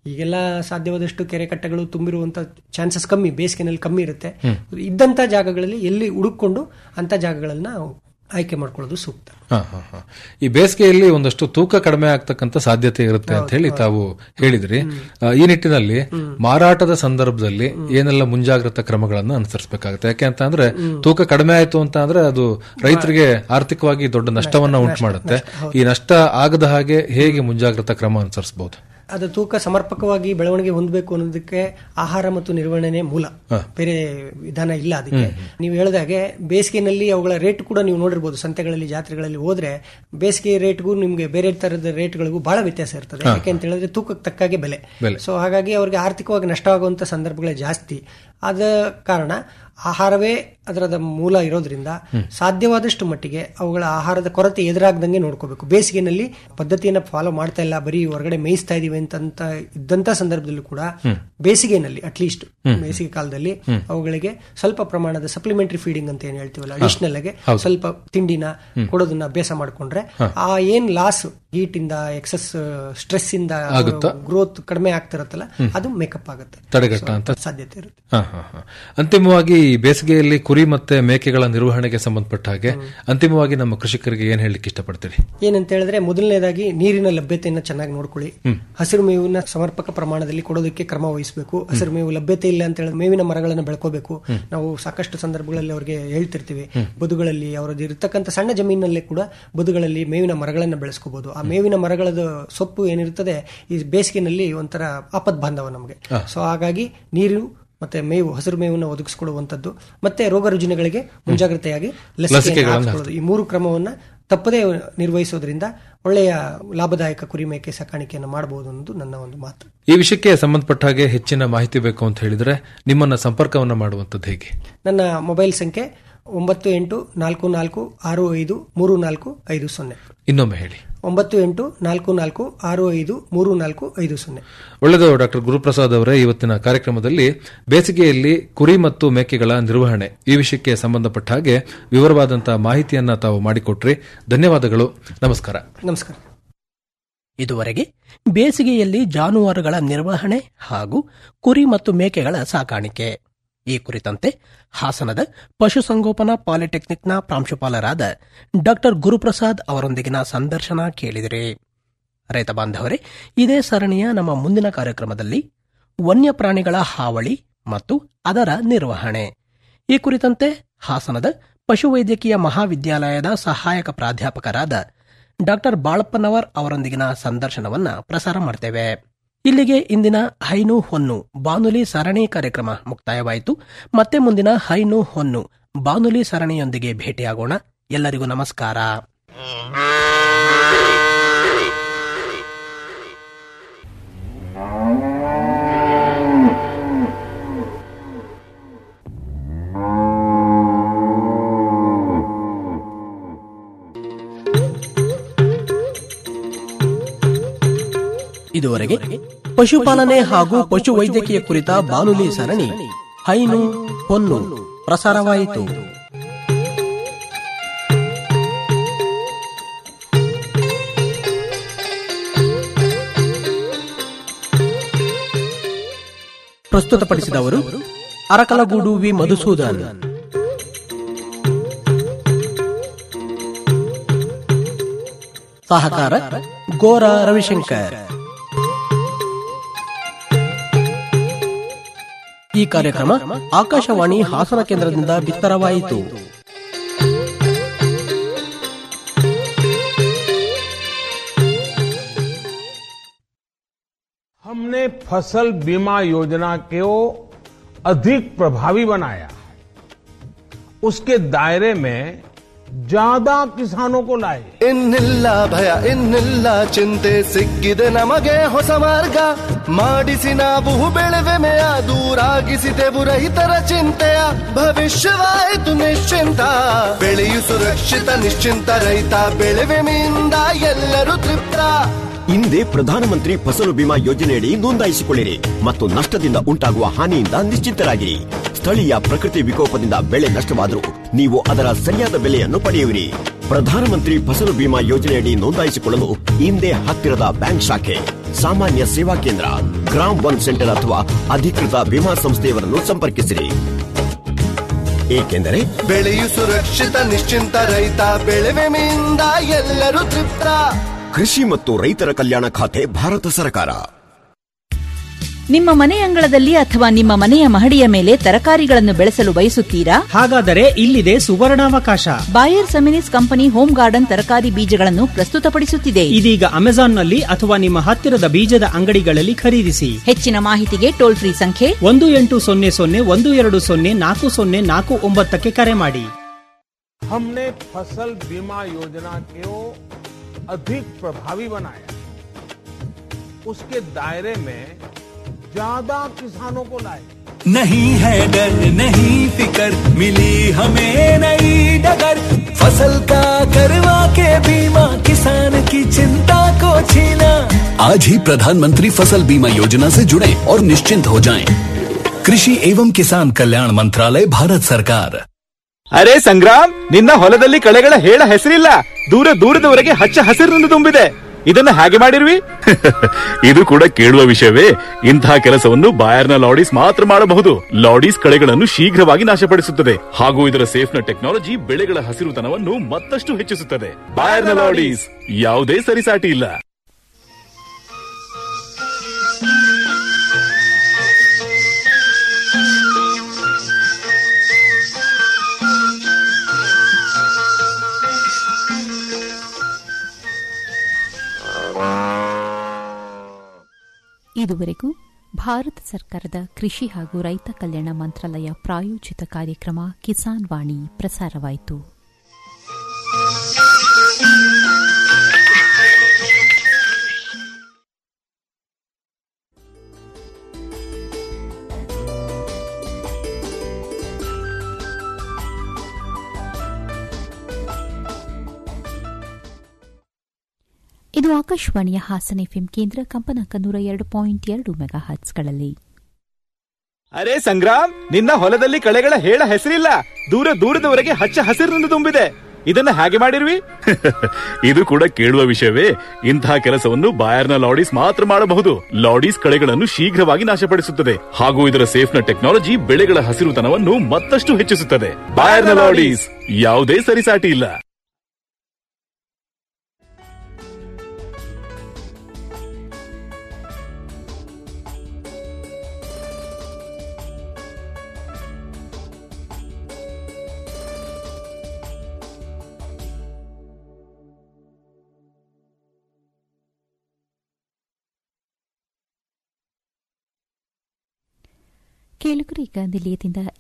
ಈಗೆಲ್ಲ ಸಾಧ್ಯವಾದಷ್ಟು ಕೆರೆ ಕಟ್ಟೆಗಳು ತುಂಬಿರುವಂತ ಚಾನ್ಸಸ್ ಕಮ್ಮಿ ಬೇಸಿಗೆನಲ್ಲಿ ಕಮ್ಮಿ ಇರುತ್ತೆ ಇದ್ದಂತ ಜಾಗಗಳಲ್ಲಿ ಎಲ್ಲಿ ಹುಡುಕೊಂಡು ಅಂತ ಜಾಗಗಳನ್ನ ನಾವು ಆಯ್ಕೆ ಮಾಡ್ಕೊಳ್ಳೋದು ಸೂಕ್ತ ಹ, ಹ, ಹ. ಈ ಬೇಸಿಗೆಯಲ್ಲಿ ಒಂದಷ್ಟು ತೂಕ ಕಡಿಮೆ ಆಗ್ತಕ್ಕಂಥ ಸಾಧ್ಯತೆ ಇರುತ್ತೆ ಅಂತ ಹೇಳಿ ತಾವು ಹೇಳಿದ್ರಿ ಆ, ಈ ನಿಟ್ಟಿನಲ್ಲಿ ಮಾರಾಟದ ಸಂದರ್ಭದಲ್ಲಿ ಏನೆಲ್ಲ ಮುಂಜಾಗ್ರತಾ ಕ್ರಮಗಳನ್ನು ಅನುಸರಿಸಬೇಕಾಗುತ್ತೆ ಯಾಕೆ ಅಂತ ಅಂದ್ರೆ ತೂಕ ಕಡಿಮೆ ಆಯ್ತು ಅಂತ ಅಂದ್ರೆ ಅದು ರೈತರಿಗೆ ಆರ್ಥಿಕವಾಗಿ ದೊಡ್ಡ ನಷ್ಟವನ್ನ ಉಂಟು ಮಾಡುತ್ತೆ ಈ ನಷ್ಟ ಆಗದ ಹಾಗೆ ಹೇಗೆ ಮುಂಜಾಗ್ರತಾ ಕ್ರಮ ಅನುಸರಿಸಬಹುದು ಅದು ತೂಕ ಸಮರ್ಪಕವಾಗಿ ಬೆಳವಣಿಗೆ ಹೊಂದಬೇಕು ಅನ್ನೋದಕ್ಕೆ ಆಹಾರ ಮತ್ತು ನಿರ್ವಹಣೆ ಮೂಲ ಬೇರೆ ವಿಧಾನ ಇಲ್ಲ ಅದಕ್ಕೆ ನೀವು ಹೇಳಿದಾಗೆ ಬೇಸಿಗೆನಲ್ಲಿ ಅವುಗಳ ರೇಟ್ ಕೂಡ ನೀವು ನೋಡಿರ್ಬೋದು ಸಂತೆಗಳಲ್ಲಿ ಜಾತ್ರೆಗಳಲ್ಲಿ ಹೋದ್ರೆ ಬೇಸಿಗೆ ರೇಟ್ಗೂ ನಿಮ್ಗೆ ಬೇರೆ ತರದ ರೇಟ್ಗಳಿಗೂ ಬಹಳ ವ್ಯತ್ಯಾಸ ಇರ್ತದೆ ಯಾಕೆ ಅಂತ ಹೇಳಿದ್ರೆ ತೂಕಕ್ಕೆ ತಕ್ಕಾಗೆ ಬೆಲೆ ಬೆಲೆ. ಸೊ ಹಾಗಾಗಿ ಅವ್ರಿಗೆ ಆರ್ಥಿಕವಾಗಿ ನಷ್ಟ ಆಗುವಂತ ಸಂದರ್ಭಗಳೇ ಜಾಸ್ತಿ ಆದ ಕಾರಣ ಆಹಾರವೇ ಅದರದ ಮೂಲ ಇರೋದ್ರಿಂದ ಸಾಧ್ಯವಾದಷ್ಟು ಮಟ್ಟಿಗೆ ಅವುಗಳ ಆಹಾರದ ಕೊರತೆ ಎದುರಾಗದಂಗೆ ನೋಡ್ಕೋಬೇಕು ಬೇಸಿಗೆನಲ್ಲಿ ಪದ್ಧತಿಯನ್ನ ಫಾಲೋ ಮಾಡ್ತಾ ಇಲ್ಲ ಬರೀ ಹೊರಗಡೆ ಮೇಯಿಸ್ತಾ ಇದೀವಿ ಅಂತ ಇದ್ದಂತ ಸಂದರ್ಭದಲ್ಲೂ ಕೂಡ ಬೇಸಿಗೆನಲ್ಲಿ ಅಟ್ಲೀಸ್ಟ್ ಬೇಸಿಗೆ ಕಾಲದಲ್ಲಿ ಅವುಗಳಿಗೆ ಸ್ವಲ್ಪ ಪ್ರಮಾಣದ ಸಪ್ಲಿಮೆಂಟರಿ ಫೀಡಿಂಗ್ ಅಂತ ಏನ್ ಹೇಳ್ತೀವಲ್ಲ ಅಡಿಷನಲ್ ಆಗಿ ಸ್ವಲ್ಪ ತಿಂಡಿನ ಕೊಡೋದನ್ನ ಅಭ್ಯಾಸ ಮಾಡ್ಕೊಂಡ್ರೆ ಆ ಏನ್ ಲಾಸ್ ಹೀಟ್ ಇಂದ ಎಕ್ಸಸ್ ಸ್ಟ್ರೆಸ್ ಇಂದ ಆಗುತ್ತಾ? ಗ್ರೋತ್ ಕಡಿಮೆ ಆಗ್ತಿರತ್ತಲ್ಲ ಅದು ಮೇಕಪ್ ಆಗುತ್ತೆ ತಡೆಗಟ್ಟ ಅಂತ ಸಾಧ್ಯತೆ ಇರುತ್ತೆ ಹ, ಹ, ಹ. ಅಂತಿಮವಾಗಿ ಈ ಬೇಸಿಗೆಯಲ್ಲಿ ಕುರಿ ಮತ್ತೆ ಮೇಕೆಗಳ ನಿರ್ವಹಣೆಗೆ ಸಂಬಂಧಪಟ್ಟ ಹಾಗೆ ಅಂತಿಮವಾಗಿ ನಮ್ಮ ಕೃಷಿಕರಿಗೆ ಏನ್ ಹೇಳಲಿಕ್ಕೆ ಇಷ್ಟಪಡ್ತೀರಿ ಏನಂತ ಹೇಳಿದ್ರೆ ಮೊದಲನೇದಾಗಿ ನೀರಿನ ಲಭ್ಯತೆಯನ್ನ ಚೆನ್ನಾಗಿ ನೋಡ್ಕೊಳ್ಳಿ ಹಸಿರು ಮೇವಿನ ಸಮರ್ಪಕ ಪ್ರಮಾಣದಲ್ಲಿ ಕೊಡೋದಕ್ಕೆ ಕ್ರಮ ವಹಿಸಬೇಕು ಹಸಿರು ಮೇವು ಲಭ್ಯತೆ ಇಲ್ಲ ಅಂತ ಹೇಳಿದ್ರೆ ಮೇವಿನ ಮರಗಳನ್ನು ಬೆಳ್ಕೋಬೇಕು ನಾವು ಸಾಕಷ್ಟು ಸಂದರ್ಭಗಳಲ್ಲಿ ಅವರಿಗೆ ಹೇಳ್ತಿರ್ತೀವಿ ಬದುಗಳಲ್ಲಿ ಅವರದ್ದು ಇರತಕ್ಕಂಥ ಸಣ್ಣ ಜಮೀನಲ್ಲೇ ಕೂಡ ಬದುಗಳಲ್ಲಿ ಮೇವಿನ ಮರಗಳನ್ನು ಬೆಳೆಸ್ಕೋಬಹುದು ಆ ಮೇವಿನ ಮರಗಳ ಸೊಪ್ಪು ಏನಿರ್ತದೆ ಈ ಬೇಸಿಗೆನಲ್ಲಿ ಒಂಥರ ಆಪದ್ ಬಾಂಧವ ನಮಗೆ ಸೊ ಹಾಗಾಗಿ ನೀರು ಮತ್ತೆ ಮೇವು ಹಸಿರು ಮೇವನ್ನು ಒದಗಿಸಿಕೊಡುವಂತದ್ದು ಮತ್ತೆ ರೋಗ ರುಜಿನಗಳಿಗೆ ಮುಂಜಾಗ್ರತೆಯಾಗಿ ಲಸಿಕೆಯನ್ನು ಲಸಿಕೆಗಳನ್ನು ಹಾಕಿಕೊಳ್ಳೋದು ಈ ಮೂರು ಕ್ರಮವನ್ನ ತಪ್ಪದೇ ನಿರ್ವಹಿಸೋದ್ರಿಂದ ಒಳ್ಳೆಯ ಲಾಭದಾಯಕ ಕುರಿ ಮೇಕೆ ಸಾಕಾಣಿಕೆಯನ್ನು ಮಾಡಬಹುದು ಅನ್ನೋದು ನನ್ನ ಒಂದು ಮಾತು ಈ ವಿಷಯಕ್ಕೆ ಸಂಬಂಧಪಟ್ಟ ಹಾಗೆ ಹೆಚ್ಚಿನ ಮಾಹಿತಿ ಬೇಕು ಅಂತ ಹೇಳಿದ್ರೆ ನಿಮ್ಮನ್ನ ಸಂಪರ್ಕವನ್ನ ಮಾಡುವಂತದ್ದು ಹೇಗೆ ನನ್ನ ಮೊಬೈಲ್ ಸಂಖ್ಯೆ ಒಂಬತ್ತು ಎಂಟು ನಾಲ್ಕು ನಾಲ್ಕು ಆರು ಐದು ಮೂರು ನಾಲ್ಕು ಐದು ಸೊನ್ನೆ ಇನ್ನೊಮ್ಮೆ ಹೇಳಿ ಒಂಬತ್ತು ಎಂಟು ನಾಲ್ಕು ನಾಲ್ಕು ಆರು ಐದು ಮೂರು ನಾಲ್ಕು ಐದು ಸೊನ್ನೆ ಒಳ್ಳೆಯದು ಡಾಕ್ಟರ್ ಗುರುಪ್ರಸಾದ್ ಅವರೇ ಇವತ್ತಿನ ಕಾರ್ಯಕ್ರಮದಲ್ಲಿ ಬೇಸಿಗೆಯಲ್ಲಿ ಕುರಿ ಮತ್ತು ಮೇಕೆಗಳ ನಿರ್ವಹಣೆ ಈ ವಿಷಯಕ್ಕೆ ಸಂಬಂಧಪಟ್ಟ ಹಾಗೆ ವಿವರವಾದಂತಹ ಮಾಹಿತಿಯನ್ನ ತಾವು ಮಾಡಿಕೊಟ್ರಿ ಧನ್ಯವಾದಗಳು ನಮಸ್ಕಾರ ನಮಸ್ಕಾರ ಇದುವರೆಗೆ ಬೇಸಿಗೆಯಲ್ಲಿ ಜಾನುವಾರುಗಳ ನಿರ್ವಹಣೆ ಹಾಗೂ ಕುರಿ ಮತ್ತು ಮೇಕೆಗಳ ಸಾಕಾಣಿಕೆ ಈ ಕುರಿತಂತೆ ಹಾಸನದ ಪಶುಸಂಗೋಪನಾ ಪಾಲಿಟೆಕ್ನಿಕ್ನ ಪ್ರಾಂಶುಪಾಲರಾದ ಡಾಕ್ಟರ್ ಗುರುಪ್ರಸಾದ್ ಅವರೊಂದಿಗಿನ ಸಂದರ್ಶನ ಕೇಳಿದಿರಿ ರೈತ ಬಾಂಧವರೇ ಇದೇ ಸರಣಿಯ ನಮ್ಮ ಮುಂದಿನ ಕಾರ್ಯಕ್ರಮದಲ್ಲಿ ವನ್ಯಪ್ರಾಣಿಗಳ ಹಾವಳಿ ಮತ್ತು ಅದರ ನಿರ್ವಹಣೆ ಈ ಕುರಿತಂತೆ ಹಾಸನದ ಪಶುವೈದ್ಯಕೀಯ ಮಹಾವಿದ್ಯಾಲಯದ ಸಹಾಯಕ ಪ್ರಾಧ್ಯಾಪಕರಾದ ಡಾಕ್ಟರ್ ಬಾಳಪ್ಪನವರ್ ಅವರೊಂದಿಗಿನ ಸಂದರ್ಶನವನ್ನ ಪ್ರಸಾರ ಮಾಡ್ತೇವೆ ಇಲ್ಲಿಗೆ ಇಂದಿನ ಹೈನು ಹೊನ್ನು ಬಾನುಲಿ ಸರಣಿ ಕಾರ್ಯಕ್ರಮ ಮುಕ್ತಾಯವಾಯಿತು ಮತ್ತೆ ಮುಂದಿನ ಹೈನು ಹೊನ್ನು ಬಾನುಲಿ ಸರಣಿಯೊಂದಿಗೆ ಭೇಟಿಯಾಗೋಣ ಎಲ್ಲರಿಗೂ ನಮಸ್ಕಾರ ಇದುವರೆಗೆ ಪಶುಪಾಲನೆ ಹಾಗೂ ಪಶುವೈದ್ಯಕೀಯ ಕುರಿತ ಬಾನುಲಿ ಸರಣಿ ಹೈನು ಹೊನ್ನು ಪ್ರಸಾರವಾಯಿತು ಪ್ರಸ್ತುತಪಡಿಸಿದವರು ಅರಕಲಗೂಡು ವಿ ಮಧುಸೂದನ್ ಸಹಕಾರ ಗೋರ ರವಿಶಂಕರ್ ಈ ಕಾರ್ಯಕ್ರಮ ಆಕಾಶವಾಣಿ ಹಾಸನ ಕೇಂದ್ರದಿಂದ ಬಿತ್ತರವಾಯಿತು हमने फसल बीमा योजना को अधिक प्रभावी बनाया उसके दायरे में ज्यादा किसानों को लाए ಇನ್ನಿಲ್ಲ ಭಯ ಇನ್ನಿಲ್ಲ ಚಿಂತೆ ಸಿಕ್ಕಿದೆ ನಮಗೆ ಹೊಸ ಮಾರ್ಗ ಮಾಡಿಸಿ ನಾವು ಬೆಳೆವೆಮೆಯ ದೂರಾಗಿಸಿದೆವು ರೈತರ ಚಿಂತೆಯ ಭವಿಷ್ಯವಾಯಿತು ನಿಶ್ಚಿಂತ ಬೆಳೆಯು ಸುರಕ್ಷಿತ ನಿಶ್ಚಿಂತ ರೈತ ಬೆಳೆವೆಮೆಯಿಂದ ಎಲ್ಲರೂ ತೃಪ್ತ ಹಿಂದೆ ಪ್ರಧಾನಮಂತ್ರಿ ಫಸಲು ಬಿಮಾ ಯೋಜನೆಯಡಿ ನೋಂದಾಯಿಸಿಕೊಳ್ಳಿರಿ ಮತ್ತು ನಷ್ಟದಿಂದ ಉಂಟಾಗುವ ಹಾನಿಯಿಂದ ನಿಶ್ಚಿಂತರಾಗಿರಿ ಸ್ಥಳೀಯ ಪ್ರಕೃತಿ ವಿಕೋಪದಿಂದ ಬೆಳೆ ನಷ್ಟವಾದರೂ ನೀವು ಅದರ ಸರಿಯಾದ ಬೆಲೆಯನ್ನು ಪಡೆಯುವಿರಿ ಪ್ರಧಾನಮಂತ್ರಿ ಫಸಲು ಬಿಮಾ ಯೋಜನೆಯಡಿ ನೋಂದಾಯಿಸಿಕೊಳ್ಳಲು ಹಿಂದೆ ಹತ್ತಿರದ ಬ್ಯಾಂಕ್ ಶಾಖೆ ಸಾಮಾನ್ಯ ಸೇವಾ ಕೇಂದ್ರ ಗ್ರಾಮ್ ಒನ್ ಸೆಂಟರ್ ಅಥವಾ ಅಧಿಕೃತ ವಿಮಾ ಸಂಸ್ಥೆಯವರನ್ನು ಸಂಪರ್ಕಿಸಿರಿ ಏಕೆಂದರೆ ಬೆಳೆಯು ಸುರಕ್ಷಿತ ನಿಶ್ಚಿಂತ ರೈತ ಬೆಳೆ ವಿಮೆಯಿಂದ ಎಲ್ಲರೂ ತೃಪ್ತ ಕೃಷಿ ಮತ್ತು ರೈತರ ಕಲ್ಯಾಣ ಖಾತೆ ಭಾರತ ಸರ್ಕಾರ ನಿಮ್ಮ ಮನೆ ಅಂಗಳದಲ್ಲಿ ಅಥವಾ ನಿಮ್ಮ ಮನೆಯ ಮಹಡಿಯ ಮೇಲೆ ತರಕಾರಿಗಳನ್ನು ಬೆಳೆಸಲು ಬಯಸುತ್ತೀರಾ ಹಾಗಾದರೆ ಇಲ್ಲಿದೆ ಸುವರ್ಣಾವಕಾಶ Bayer Seminis company home garden ತರಕಾರಿ ಬೀಜಗಳನ್ನು ಪ್ರಸ್ತುತಪಡಿಸುತ್ತಿದೆ ಇದೀಗ ಅಮೆಜಾನ್ನಲ್ಲಿ ಅಥವಾ ನಿಮ್ಮ ಹತ್ತಿರದ ಬೀಜದ ಅಂಗಡಿಗಳಲ್ಲಿ ಖರೀದಿಸಿ ಹೆಚ್ಚಿನ ಮಾಹಿತಿಗೆ ಟೋಲ್ ಫ್ರೀ ಸಂಖ್ಯೆ ಒಂದು ಎಂಟು ಸೊನ್ನೆ ಸೊನ್ನೆ ಒಂದು ಎರಡು ಸೊನ್ನೆ ನಾಲ್ಕು ಸೊನ್ನೆ ನಾಲ್ಕು ಒಂಬತ್ತಕ್ಕೆ ಕರೆ ಮಾಡಿ हमने फसल बीमा योजना को अधिक प्रभावी बनाया उसके दायरे में ज्यादा किसानों को लाए नहीं है डर नहीं फिकर मिली हमें नई डगर फसल का करवा के बीमा किसान की चिंता को छीना आज ही प्रधानमंत्री फसल बीमा योजना से जुड़े और निश्चिंत हो जाएं। कृषि एवं किसान कल्याण मंत्रालय भारत सरकार ಅರೆ ಸಂಗ್ರಾಮ್ ನಿನ್ನ ಹೊಲದಲ್ಲಿ ಕಳೆಗಳ ಹೇಳ ಹೆಸರಿಲ್ಲ ದೂರ ದೂರದವರೆಗೆ ಹಚ್ಚ ಹಸಿರಿನಿಂದ ತುಂಬಿದೆ ಇದನ್ನ ಹಾಗೆ ಮಾಡಿರ್ವಿ ಇದು ಕೂಡ ಕೇಳುವ ವಿಷಯವೇ ಇಂತಹ ಕೆಲಸವನ್ನು ಬಾಯರ್ನ ಲಾಡೀಸ್ ಮಾತ್ರ ಮಾಡಬಹುದು ಲಾಡೀಸ್ ಕಳೆಗಳನ್ನು ಶೀಘ್ರವಾಗಿ ನಾಶಪಡಿಸುತ್ತದೆ ಹಾಗೂ ಇದರ ಸೇಫ್ನ ಟೆಕ್ನಾಲಜಿ ಬೆಳೆಗಳ ಹಸಿರುತನವನ್ನು ಮತ್ತಷ್ಟು ಹೆಚ್ಚಿಸುತ್ತದೆ ಬಾಯರ್ನ ಲಾಡೀಸ್ ಯಾವುದೇ ಸರಿಸಾಟಿ ಇಲ್ಲ ಇದುವರೆಗೂ ಭಾರತ ಸರ್ಕಾರದ ಕೃಷಿ ಹಾಗೂ ರೈತ ಕಲ್ಯಾಣ ಮಂತ್ರಾಲಯ ಪ್ರಾಯೋಜಿತ ಕಾರ್ಯಕ್ರಮ ಕಿಸಾನ್ ವಾಣಿ ಪ್ರಸಾರವಾಯಿತು ಇದು ಆಕಾಶವಾಣಿಯ ಹಾಸನ ಎಫ್ಎಂ ಕೇಂದ್ರ ಕಂಪನಾಂಕ ನೂರ ಎರಡು ಪಾಯಿಂಟ್ ಎರಡು ಮೆಗಾ ಹರ್ಟ್ಸ್ಗಳಲ್ಲಿ ಅರೆ ಸಂಗ್ರಾಮ್ ನಿನ್ನ ಹೊಲದಲ್ಲಿ ಕಳೆಗಳ ಹೇಳ ಹೆಸರಿಲ್ಲ ದೂರ ದೂರದವರೆಗೆ ಹಚ್ಚ ಹಸಿರಿನಿಂದ ತುಂಬಿದೆ ಇದನ್ನ ಹಾಗೆ ಮಾಡಿರ್ವಿ ಇದು ಕೂಡ ಕೇಳುವ ವಿಷಯವೇ ಇಂತಹ ಕೆಲಸವನ್ನು ಬಾಯರ್ನ ಲಾಡೀಸ್ ಮಾತ್ರ ಮಾಡಬಹುದು ಲಾಡೀಸ್ ಕಳೆಗಳನ್ನು ಶೀಘ್ರವಾಗಿ ನಾಶಪಡಿಸುತ್ತದೆ ಹಾಗೂ ಇದರ ಸೇಫ್ನ ಟೆಕ್ನಾಲಜಿ ಬೆಳೆಗಳ ಹಸಿರುತನವನ್ನು ಮತ್ತಷ್ಟು ಹೆಚ್ಚಿಸುತ್ತದೆ ಬಾಯರ್ನ ಲಾಡೀಸ್ ಯಾವುದೇ ಸರಿಸಾಟಿ ಇಲ್ಲ ಕೇಳುಗರು ಈಗ ನಿಲಯದಿಂದ